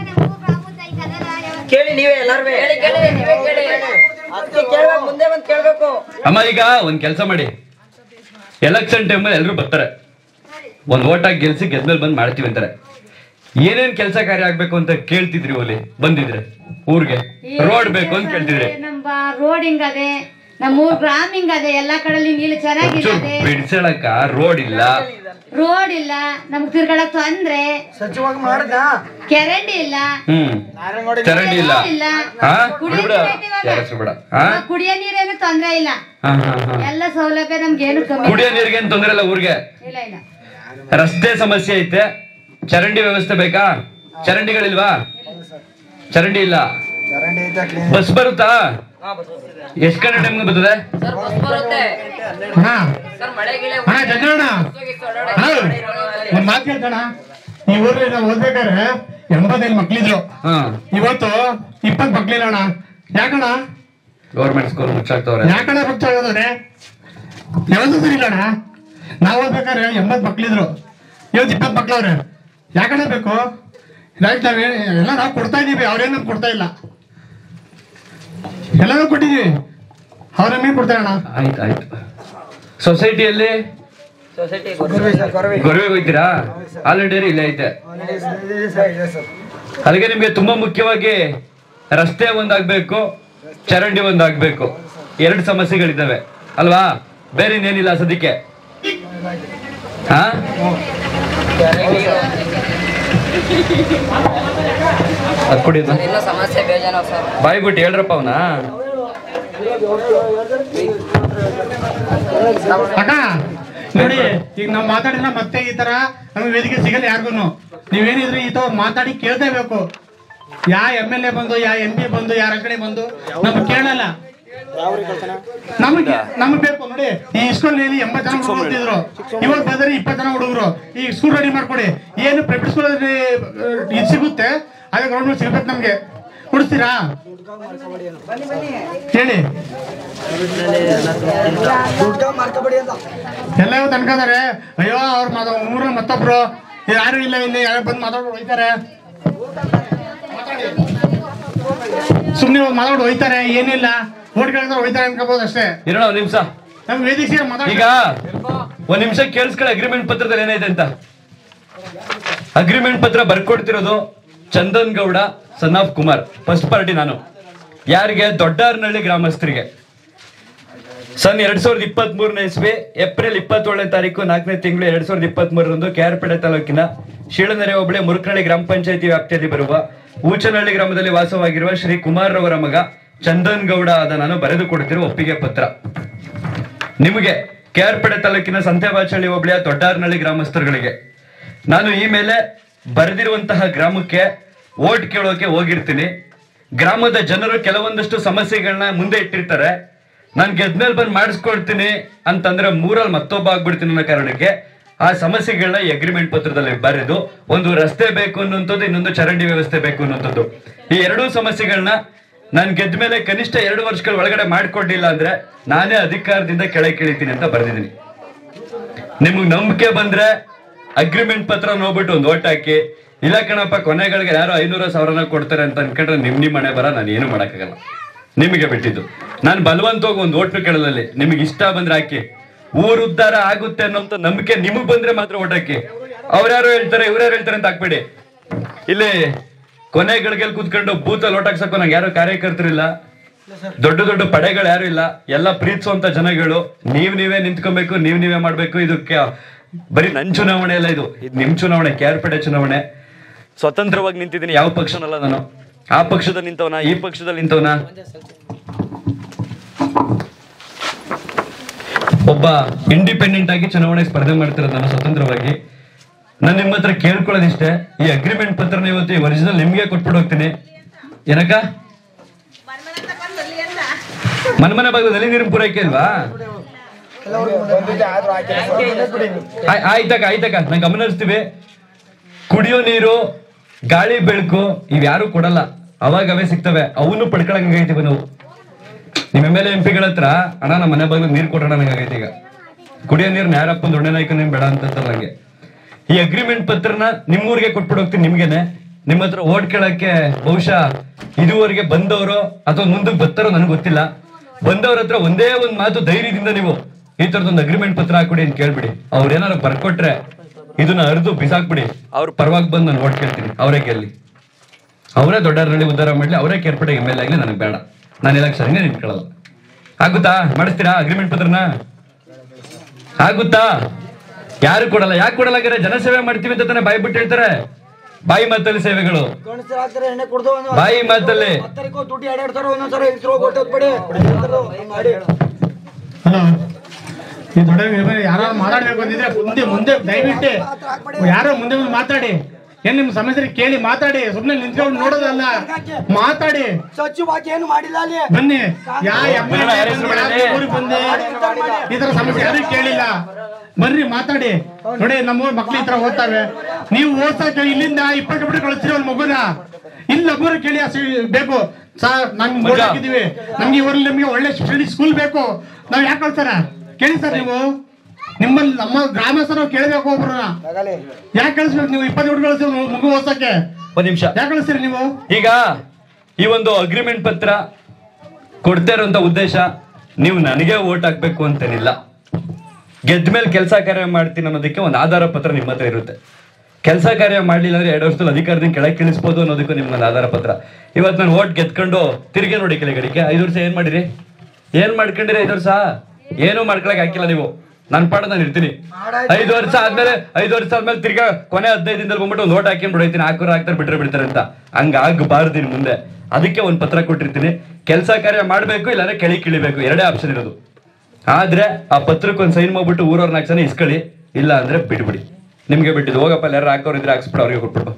ಕೇಳಿ ನೀವೇ ಎಲ್ಲಾರು ಕೇಳಿ ಕೇಳಿ ನೀವೇ ಕೇಳಿ ಅದಕ್ಕೆ ಕೇಳ್ಬೇಕು ಮುಂದೆ ಬಂದು ಕೇಳ್ಬೇಕು ಅಮ್ಮ ಈಗ ಒಂದ್ ಕೆಲಸ ಮಾಡಿ ಎಲೆಕ್ಷನ್ ಟೈಮಲ್ಲಿ ಎಲ್ಲರೂ ಬರ್ತಾರೆ ಒಂದ್ ಓಟ್ ಹಾಕಿ ಗೆಲ್ಸಿ ಗೆದ್ಮೇಲೆ ಬಂದ್ ಮಾಡ್ತೀವಿ ಅಂತಾರೆ ಏನೇನ್ ಕೆಲಸ ಕಾರ್ಯ ಆಗ್ಬೇಕು ಅಂತ ಕೇಳ್ತಿದ್ರಿ ಓಲಿ ಬಂದಿದ್ರೆ ಊರ್ಗೆ ರೋಡ್ ಬೇಕು ಅಂತ ಕೇಳ್ತಿದ್ರಿ ನಮ್ಮ ರೋಡ್ ಹಿಂಗದೆ ನಮ್ಮ ಊರ್ ಗ್ರಾಮ ಹಿಂಗದೆ ಎಲ್ಲಾ ಕಡೆಲಿ ನೀರು ಚೆನ್ನಾಗಿರದೆ ಬಿಡ್ಸಳಕ್ಕ ರೋಡ್ ಇಲ್ಲ ರೋಡ್ ಇಲ್ಲ ನಮ್ಗ್ ತಿರ್ಗಾಡಕ್ ತೊಂದ್ರೆ ಸ್ವಚ್ಛವಾಗಿ ಮಾಡ್ದ ಕೆರೆಂಡಿ ಇಲ್ಲ ಹ್ಮ್ ಚರಂಡಿ ಇಲ್ಲ ಇಲ್ಲ ಹಾ ಕುಡಿಯೋ ಬಿಡ್ಬಿಡ ನೀರ್ ಐತೆ ಇವಾಗ. ಯಾರಸ್ರು ಬಿಡ ಹಾ ಇವಾಗ ಕುಡಿಯೋ ನೀರೇನು ತೊಂದ್ರೆ ಇಲ್ಲ ಹಾ ಹಾ ಹಾ ಎಲ್ಲ ಸೌಲಭ್ಯ ನಮ್ಗೆ ಏನು ಕಮ್ಮಿ ಕುಡಿಯೋ ನೀರಿಗೆ ಏನ್ ತೊಂದ್ರೆ ಇಲ್ಲ ಊರ್ಗೆ ಇಲ್ಲ ಇಲ್ಲ ರಸ್ತೆ ಸಮಸ್ಯೆ ಐತೆ ಚರಂಡಿ ವ್ಯವಸ್ಥೆ ಬೇಕಾ ಚರಂಡಿಗಳಿಲ್ವಾ ಚರಂಡಿ ಇಲ್ಲ ಬಸ್ ಬರುತ್ತಾ ಎಷ್ಟ್ ಗಂಟೆ ಟೈಮ್ ಬರ್ತದೆ ಸರ್ ಬಸ್ ಬರುತ್ತೆ ಹಾ ಸರ್ ಮಳೆ ಗಿಳೆ ಹಾ ಚಂದ್ರಣ್ಣ ಹಾ ಒಂದ್ ಮಾತು ಕೇಳ್ತಾಣ ಈ ಊರಲ್ಲಿ ನಾವು ಓದ್ಬೇಕಾದ್ರೆ ಎಂಬತ್ತೈದು ಮಕ್ಳಿದ್ರು ಹಾ ಇವತ್ತು ಇಪ್ಪತ್ತು ಮಕ್ಳಿಲ್ಲ ಅಣ್ಣ ಯಾಕಣ್ಣ ಗೌರ್ಮೆಂಟ್ ಸ್ಕೂಲ್ ಮುಚ್ಚಾಕ್ತವ್ರೆ ಯಾಕಣ್ಣ ಭಕ್ತಾಗೋದ್ರೆ ಯಾವತ್ತೂ ಸರಿ ಅಣ್ಣ ನಾವು ಓದ್ಬೇಕಾದ್ರೆ ಎಂಬತ್ತು ಮಕ್ಳಿದ್ರು ಇವತ್ತು ಇಪ್ಪತ್ತು ಮಕ್ಳವ್ರೆ ಯಾಕಣ್ಣ ಬೇಕು ರೈಟ್ ನಾವೇ ಎಲ್ಲ ನಾವು ಕೊಡ್ತಾ ಇದೀವಿ ಅವ್ರೇನು ನಮ್ಗೆ ಕೊಡ್ತಾ ಇಲ್ಲ ಎಲ್ಲರೂ ಕೊಟ್ಟಿದೀವಿ ಅವ್ರ ಮೀನ್ ಕೊಡ್ತಾರೆ ಅಣ್ಣ ಆಯ್ತು ಆಯ್ತು ಸೊಸೈಟಿಯಲ್ಲಿ ಸೊಸೈಟಿ ಗೊರವೆಗೆ ಹೋಗ್ತೀರಾ ಹಾಲು ಡೈರಿ ಇಲ್ಲೇ ಐತೆ ಅದಕ್ಕೆ ನಿಮ್ಗೆ ತುಂಬಾ ಮುಖ್ಯವಾಗಿ ರಸ್ತೆ ಒಂದಾಗ್ಬೇಕು ಚರಂಡಿ ಒಂದಾಗ್ಬೇಕು ಎರಡು ಸಮಸ್ಯೆಗಳಿದ್ದಾವೆ ಅಲ್ವಾ ಬೇರೆ ಇನ್ನೇನಿಲ್ಲ ಸದ್ಯಕ್ಕೆ ಹಾ ಅದ್ ಕುಡಿ ಅದ್ನ. ಇನ್ನೂ ಸಮಸ್ಯೆ ಬೇಜಾನ ಸರ್ ಬಾಯ್ ಬಿಟ್ಟು ಹೇಳ್ರಪ್ಪ ಅವನ ಅಕ್ಕ ನೋಡಿ ಈಗ ನಾವು ಮಾತಾಡಿದ್ರೆ ಮತ್ತೆ ಈ ತರ ನಮ್ಗೆ ವೇದಿಕೆ ಸಿಗಲ್ಲ ಯಾರಿಗೂ ನೀವೇನಿದ್ರೆ ಈ ತರ ಮಾತಾಡಿ ಕೇಳ್ತೇಬೇಕು ಯಾ ಎಮ್ ಎಲ್ ಎ ಬಂದು ಯಾ ಎಂ ಪಿ ಬಂದು ಯಾರ ಕಡೆ ಬಂದು ನಮ್ಗೆ ಕೇಳಲ್ಲ ನಮಗೆ ನಮ್ಗೆ ಬೇಕು ನೋಡಿ ಈ ಸ್ಕೂಲ್ ನಲ್ಲಿ ಎಂಬತ್ತು ಜನ ಹುಡುಗರು ಓದ್ತಿದ್ರು ಇವಾಗ ಬಂದ್ರೆ ಇಪ್ಪತ್ತು ಜನ ಹುಡುಗರು ಈ ಸ್ಕೂಲ್ ರೆಡಿ ಮಾಡ್ಕೊಡಿ ಏನು ಪ್ರೈವೇಟ್ ಸ್ಕೂಲ್ ಇದು ಸಿಗುತ್ತೆ ಅದೇ ಗೌರ್ಮೆಂಟ್ ಸಿಗ್ಬೇಕು ನಮ್ಗೆ ಕೊಡಿಸ್ತೀರಾ ಹೇಳಿ ಎಲ್ಲ ಇವತ್ತು ಅನ್ಕೋತಾರೆ ಅಯ್ಯೋ ಅವ್ರ ಮಾತ ಊರಲ್ಲಿ ಮತ್ತೊಬ್ರು ಯಾರು ಇಲ್ಲ ಇಲ್ಲಿ ಯಾರು ಬಂದು ಮಾತಾಡ್ಬಿಟ್ಟು ಹೋಯ್ತಾರೆ ಸುಮ್ಮನೆ ಮಾತಾಡ್ಬಿಟ್ಟು ಹೋಯ್ತಾರೆ ಏನಿಲ್ಲ ಓಟ್ ಕೇಳಿದ್ರೆ ಹೋಯ್ತಾರೆ ಅನ್ಕೋಬಹುದು ಅಷ್ಟೇ ಇರೋಣ ಒಂದ್ ನಿಮಿಷ ನಮ್ ವೇದಿಕೆ ಮಾತಾಡ ಈಗ ಒಂದ್ ನಿಮಿಷ ಕೇಳಿಸ್ಕೊಳ್ಳಿ ಅಗ್ರಿಮೆಂಟ್ ಪತ್ರದಲ್ಲಿ ಏನೈತೆ ಅಂತ ಅಗ್ರಿಮೆಂಟ್ ಪತ್ರ ಬರ್ಕೊಡ್ತಿರೋದು Chandan Gowda son of Kumar first party ನಾನು ಯಾರಿಗೆ ದೊಡ್ಡಾರ್ನಹಳ್ಳಿ ಗ್ರಾಮಸ್ಥರಿಗೆ ಸನ್ ಎರಡ್ ಸಾವಿರದ ಇಪ್ಪತ್ತ್ ಮೂರನೇ ಇಸ್ವಿ ಏಪ್ರಿಲ್ ಇಪ್ಪತ್ತೇಳನೇ ತಾರೀಕು ನಾಲ್ಕನೇ ತಿಂಗಳು ಎರಡ್ ಸಾವಿರದ ಇಪ್ಪತ್ತ್ ಮೂರರಂದು ಕೆಆರ್ಪೇಟೆ ತಾಲೂಕಿನ ಶೀಳನೆರೆ ಹೋಬಳಿ ಮುರುಕನಹಳ್ಳಿ ಗ್ರಾಮ ಪಂಚಾಯತಿ ವ್ಯಾಪ್ತಿಯಲ್ಲಿ ಬರುವ ಊಚನಹಳ್ಳಿ ಗ್ರಾಮದಲ್ಲಿ ವಾಸವಾಗಿರುವ ಶ್ರೀ ಕುಮಾರ್ ರವರ ಮಗ ಚಂದನ್ ಗೌಡ ಆದ ನಾನು ಬರೆದು ಕೊಡ್ತಿರುವ ಒಪ್ಪಿಗೆ ಪತ್ರ ನಿಮಗೆ ಕೆಆರ್ಪೇಟೆ ತಾಲೂಕಿನ ಸಂತೆಬಾಚಳ್ಳಿ ಹೋಬಳಿಯ ದೊಡ್ಡಾರ್ನಹಳ್ಳಿ ಗ್ರಾಮಸ್ಥರುಗಳಿಗೆ ನಾನು ಈ ಮೇಲೆ ಬರೆದಿರುವಂತಹ ಗ್ರಾಮಕ್ಕೆ ಓಟ್ ಕೇಳೋಕೆ ಹೋಗಿರ್ತೀನಿ ಗ್ರಾಮದ ಜನರು ಕೆಲವೊಂದಷ್ಟು ಸಮಸ್ಯೆಗಳನ್ನ ಮುಂದೆ ಇಟ್ಟಿರ್ತಾರೆ ನಾನು ಗೆದ್ಮೇಲೆ ಬಂದು ಮಾಡಿಸ್ಕೊಡ್ತೀನಿ ಅಂತಂದ್ರೆ ಮೂರಲ್ಲಿ ಮತ್ತೊಬ್ಬ ಆಗ್ಬಿಡ್ತೀನಿ ಅನ್ನೋ ಕಾರಣಕ್ಕೆ ಆ ಸಮಸ್ಯೆಗಳನ್ನ ಈ ಅಗ್ರಿಮೆಂಟ್ ಪತ್ರದಲ್ಲಿ ಬರೆದು ಒಂದು ರಸ್ತೆ ಬೇಕು ಅನ್ನುವಂಥದ್ದು ಇನ್ನೊಂದು ಚರಂಡಿ ವ್ಯವಸ್ಥೆ ಬೇಕು ಅನ್ನುವಂಥದ್ದು ಈ ಎರಡೂ ಸಮಸ್ಯೆಗಳನ್ನ ನಾನು ಗೆದ್ದ ಮೇಲೆ ಕನಿಷ್ಠ ಎರಡು ವರ್ಷಗಳ ಒಳಗಡೆ ಮಾಡ್ಕೊಡ್ಲಿಲ್ಲ ಅಂದ್ರೆ ನಾನೇ ಅಧಿಕಾರದಿಂದ ಕೆಳಗೆ ಇಳಿತೀನಿ ಅಂತ ಬರೆದಿದ್ದೀನಿ ನಿಮ್ಗೆ ನಂಬಿಕೆ ಬಂದ್ರೆ ಅಗ್ರಿಮೆಂಟ್ ಪತ್ರ ನೋಡ್ಬಿಟ್ಟು ಒಂದು ಓಟ್ ಹಾಕಿ ಇಲ್ಲ ಕಣಪ್ಪ ಕೊನೆಗಳಿಗೆ ಯಾರೋ ಐನೂರು ಸಾವಿರನ ಕೊಡ್ತಾರೆ ಅಂತ ಅನ್ಕೊಂಡ್ರೆ ನಿಮ್ ನಿಮ್ ಮನೆ ಬರ ನಾನು ಏನು ಮಾಡಕ್ಕಾಗಲ್ಲ ನಿಮಗೆ ಬಿಟ್ಟಿದ್ದು ನಾನು ಬಲವಂತವಾಗಿ ಒಂದು ಓಟ್ನು ಕೇಳದಲ್ಲಿ ನಿಮಗೆ ಇಷ್ಟ ಬಂದ್ರೆ ಹಾಕಿ ಊರ್ ಉದ್ಧಾರ ಆಗುತ್ತೆ ಅನ್ನೋಂತ ನಂಬಿಕೆ ನಿಮಗ್ ಬಂದ್ರೆ ಮಾತ್ರ ಓಟ್ ಹಾಕಿ ಅವ್ರ್ಯಾರು ಹೇಳ್ತಾರೆ ಇವ್ರ್ಯಾರು ಹೇಳ್ತಾರೆ ಅಂತ ಹಾಕ್ಬೇಡಿ ಇಲ್ಲಿ ಕೊನೆ ಗಳಿಗೆಲ್ ಕೂತ್ಕೊಂಡು ಬೂತಲ್ಲಿ ಓಟ್ ಹಾಕ್ಸಕ್ಕೂ ನಂಗೆ ಯಾರು ಕಾರ್ಯಕರ್ತರಿಲ್ಲ ದೊಡ್ಡ ದೊಡ್ಡ ಪಡೆಗಳು ಯಾರು ಇಲ್ಲ ಎಲ್ಲ ಪ್ರೀತಿಸುವಂತ ಜನಗಳು ನೀವ್ ನೀವೇ ನಿಂತ್ಕೊಬೇಕು ನೀವ್ ನೀವೇ ಮಾಡ್ಬೇಕು ಇದಕ್ಕೆ ಬರೀ ನನ್ ಚುನಾವಣೆ ಅಲ್ಲ ಇದು ಇದು ನಿಮ್ ಚುನಾವಣೆ ಪೇಟೆ ಚುನಾವಣೆ ಸ್ವತಂತ್ರವಾಗಿ ನಿಂತಿದ್ದೀನಿ ಯಾವ ಪಕ್ಷನಲ್ಲ ನಾನು ಆ ಪಕ್ಷದಲ್ಲಿ ನಿಂತವನ ಈ ಪಕ್ಷದಲ್ಲಿ ನಿಂತವನ ಒಬ್ಬ ಇಂಡಿಪೆಂಡೆಂಟ್ ಆಗಿ ಚುನಾವಣೆ ಸ್ಪರ್ಧೆ ಮಾಡ್ತಿರೋದು ನಾನು ಸ್ವತಂತ್ರವಾಗಿ ನಾನು ನಿಮ್ಮ ಹತ್ರ ಕೇಳ್ಕೊಳ್ಳೋದಿಷ್ಟೇ ಈ ಅಗ್ರಿಮೆಂಟ್ ಪತ್ರನ ಇವತ್ತು ಈ ಒರಿಜಿನಲ್ ನಿಮ್ಗೆ ಕೊಟ್ಬಿಟ್ಟು ಹೋಗ್ತೀನಿ ಏನಕ್ಕ ಮನ್ಮನೆ ಭಾಗದಲ್ಲಿ ನೀರಿನ ಪೂರೈಕೆ ಇಲ್ವಾ ಆಯ್- ಆಯ್ತಕ್ಕ ಆಯ್ತಕ್ಕ ನಂಗೆ ಗಮನ ಹರಿಸ್ತೀವಿ ಕುಡಿಯೋ ನೀರು ಗಾಳಿ ಬೆಳಕು ಇವ್ಯಾರು ಕೊಡಲ್ಲ ಅವಾಗ ಅವೇ ಸಿಗ್ತವೆ ಅವನು ಪಡ್ಕೊಳಂಗೈತಿವಿ ನಾವು ನಿಮ್ ಎಮ್ ಎಲ್ ಎಂ ಪಿಗಳ ಹತ್ರ ಅಣ್ಣ ನಮ್ಮ ಮನೆ ಬಾಗಿಲು ನೀರು ಕೊಡೋಣ ನಂಗಾಗೈತೆ ಈಗ ಕುಡಿಯೋ ನೀರು ನ್ಯಾರಪ್ಪನ್ ದೊಡ್ಡ ನಾಯ್ಕ ನಿಮ್ ಬೇಡ ಅಂತ ನಂಗೆ ಈ ಅಗ್ರಿಮೆಂಟ್ ಪತ್ರನ ನಿಮ್ಮೂರಿಗೆ ಕೊಟ್ಬಿಟ್ಟು ಹೋಗ್ತೀನಿ ನಿಮ್ಗೆನೆ ನಿಮ್ಮ ಹತ್ರ ಓಟ್ ಕೇಳಕ್ಕೆ ಬಹುಶಃ ಇದುವರೆಗೆ ಬಂದವರು ಅಥವಾ ಮುಂದಕ್ಕೆ ಬರ್ತಾರೋ ನನಗೆ ಗೊತ್ತಿಲ್ಲ ಬಂದವ್ರ ಹತ್ರ ಒಂದೇ ಒಂದ್ ಮಾತು ಧೈರ್ಯದಿಂದ ನೀವು ಈ ತರದೊಂದು ಅಗ್ರಿಮೆಂಟ್ ಪತ್ರ ಹಾಕೊಡಿ ಅಂತ ಕೇಳ್ಬಿಡಿ ಅವ್ರ ಏನಾರು ಬರ್ಕೊಟ್ರೆ ಇದನ್ನ ಅರ್ದು ಬಿಸಾಕ್ಬಿಡಿ ಅವ್ರ ಪರವಾಗಿ ಬಂದು ನಾನು ಓಟ್ ಕೇಳ್ತೀನಿ ಅವರೇ ಗೆಲ್ಲಿ ಅವರೇ ದೊಡ್ಡರಲ್ಲಿ ಉದ್ಧಾರ ಮಾಡ್ಲಿ ಅವರೇ ಕೇರ್ಪಡೆ ಎಮ್ ಎಲ್ ಆಗ್ಲಿ ನನಗೆ ಬೇಡ ನಾನು ಎಲೆಕ್ಷನ್ಗೆ ನಿಂತ್ಕೊಳ್ಳಲ್ಲ ಆಗುತ್ತಾ ಮಾಡಿಸ್ತೀರಾ ಅಗ್ರಿಮೆಂಟ್ ಪತ್ರನ ಆಗುತ್ತಾ ಯಾರು ಕೊಡಲ್ಲ ಯಾಕೆ ಕೊಡಲ್ಲ ಹಾಗಾದ್ರೆ ಜನಸೇವೆ ಮಾಡ್ತೀವಿ ಅಂತ ತಾನೇ ಬಾಯಿ ಬಿಟ್ಟು ಹೇಳ್ತಾರೆ ಬಾಯಿ ಮಾತಲ್ಲಿ ಸೇವೆಗಳು ಗಂಡಸರು ಹಾಕ್ತಾರೆ ಎಣ್ಣೆ ಕುಡ್ದು ಒಂದು ಬಾಯಿ ಮಾತಲ್ಲಿ ಹತ್ತರಿಗೂ ದುಡ್ಡು ಎರಡು ಎರಡು ಸಾವಿರ ಒಂದೊಂದ್ ಸಾವಿರ ಇಸ್ರೋ ಕೊಟ್ಟೋದ್ ಬಿಡಿ ಮಾಡಿ ಹಲೋ ಈ ದೊಡ್ಡ ಯಾರು ಮಾತಾಡ್ಬೇಕು ಅಂದಿದ್ರೆ ಮುಂದೆ ಮುಂದೆ ದಯವಿಟ್ಟು ಯಾರೋ ಮುಂದೆ ಮುಂದೆ ಮಾತಾಡಿ ಏನ್ ನಿಮ್ ಸಮಸ್ಯೆ ಕೇಳಿ ಮಾತಾಡಿ ಸುಮ್ನೆ ನಿಂತ್ಕೊಂಡು ನೋಡೋದಲ್ಲ ಮಾತಾಡಿ ಸ್ವಚ್ಛವಾಗಿ ಏನು ಮಾಡಿಲ್ಲ ಅಲ್ಲಿ ಬನ್ನಿ ಯಾ ಬರೋಣ, ಯಾರ ಹೆಸ್ರು ಬೇಡಲೇ? ಊರಿಗೆ ಬಂದೆ ಈ ತರ ಸಮಸ್ಯೆ ಯಾರು ಕೇಳಿಲ್ಲ ಬರ್ರಿ ಮಾತಾಡಿ ನೋಡಿ ನಮ್ಮ ಮಕ್ಳು ಈ ತರ ಓದ್ತಾವೆ ನೀವು ಓದ್ಸಕ್ಕೆ ಇಲ್ಲಿಂದ ಇಪ್ಪತ್ತು ಕಿಲೋಮೀಟರ್ ಕಳಿಸ್ತೀರಿ ಒಂದ್ ಮಗುನ ಇಲ್ಲಿ ಒಬ್ಬರು ಕೇಳಿ ಆ ಸಿ- ಬೇಕು ಸರ್ ನಮ್ಗೆ ಬೋರ್ಡ್ ಮಜಾ. ಹಾಕಿದೀವಿ ನಮ್ಗೆ ಇವ್ರಲ್ಲಿ ನಿಮ್ಗೆ ಒಳ್ಳೆ ಶಿಕ್ಷಣ ಸ್ಕೂಲ್ ಬೇಕು ನಾವ್ ಯಾಕೆ ಕಳ್ತಾರ ಕೇಳಿ ಸರ್ ನೀವು ನಿಮ್ಮಲ್ಲಿ ನಮ್ಮ ಗ್ರಾಮಸ್ಥರು ಕೇಳಬೇಕು ಒಬ್ರನ್ನ ಯಾಕೆ ಕಳಿಸ್ಬೇಕು ನೀವು ಇಪ್ಪತ್ತು ಕಿಲೋಮೀಟರ್ ಕಳಿಸ್ತೀವಿ ಮಗು ಓದ್ಸಕ್ಕೆ ಒಂದ್ ನಿಮಿಷ ಯಾಕೆ ಕಳಿಸ್ತೀರಿ ನೀವು ಈಗ ಈ ಒಂದು ಅಗ್ರಿಮೆಂಟ್ ಪತ್ರ ಕೊಡ್ತಾ ಇರುವಂತ ಉದ್ದೇಶ ನೀವು ನನಗೆ ಓಟ್ ಹಾಕ್ಬೇಕು ಅಂತೇನಿಲ್ಲ ಗೆದ್ದ ಮೇಲೆ ಕೆಲಸ ಕಾರ್ಯ ಮಾಡ್ತೀನಿ ಅನ್ನೋದಕ್ಕೆ ಒಂದು ಆಧಾರ ಪತ್ರ ನಿಮ್ಮ ಹತ್ರ ಇರುತ್ತೆ ಕೆಲಸ ಕಾರ್ಯ ಮಾಡ್ಲಿಲ್ಲ ಅಂದ್ರೆ ಎರಡು ವರ್ಷದಲ್ಲಿ ಅಧಿಕಾರದಿಂದ ಕೆಳಗೆ ಇಳಿಸ್ಬೋದು ಅನ್ನೋದಕ್ಕೂ ನಿಮ್ಗೊಂದು ಆಧಾರ ಪತ್ರ ಇವತ್ತು ನಾನು ಓಟ್ ಗೆದ್ಕೊಂಡು ತಿರುಗಿ ನೋಡಿ ಕೆಳಗಡೆಗೆ ಐದು ವರ್ಷ ಏನ್ ಮಾಡಿರಿ ಏನ್ ಮಾಡ್ಕೊಂಡಿರಿ ಐದು ವರ್ಷ ಏನು ಮಾಡ್ಕೊಳಕ್ ಹಾಕಿಲ್ಲ ನೀವು ನನ್ ಪಾಡ ನಾನು ಇರ್ತೀನಿ ಐದು ವರ್ಷ ಆದ್ಮೇಲೆ ಐದು ವರ್ಷ ಆದ್ಮೇಲೆ ತಿರ್ಗಾ ಕೊನೆ ಹದಿನೈದು ದಿನದಲ್ಲಿ ಬಂದ್ಬಿಟ್ಟು ಒಂದು ಓಟ್ ಹಾಕಿ ಬಿಡೈತೀನಿ ಹಾಕೋರು ಹಾಕ್ತಾರೆ ಬಿಟ್ರೆ ಬಿಡ್ತಾರೆ ಅಂತ ಹಂಗ ಆಗಬಾರ್ದು ಇನ್ನು ಮುಂದೆ ಅದಕ್ಕೆ ಒಂದು ಪತ್ರ ಕೊಟ್ಟಿರ್ತೀನಿ ಕೆಲಸ ಕಾರ್ಯ ಮಾಡ್ಬೇಕು ಇಲ್ಲಾಂದ್ರೆ ಕೆಳಿ ಕಿಳಿಬೇಕು ಎರಡೇ ಆಪ್ಷನ್ ಇರೋದು ಆದ್ರೆ ಆ ಪತ್ರಕ್ಕೆ ಒಂದು ಸೈನ್ ಮಾಡ್ಬಿಟ್ಟು ಊರವ್ರ ನಾಲ್ಕು ಜನ ಇಸ್ಕೊಳ್ಳಿ ಇಲ್ಲ ಅಂದ್ರೆ ಬಿಟ್ಬಿಡಿ ನಿಮ್ಗೆ ಬಿಟ್ಟಿದ್ದು ಹೋಗಪ್ಪ ಅಲ್ಲಿ ಯಾರು ಹಾಕೋರು ಇದ್ರೆ ಹಾಕ್ಸ್ಬಿಟ್ಟು ಅವ್ರಿಗೆ ಕೊಟ್ಬಿಡು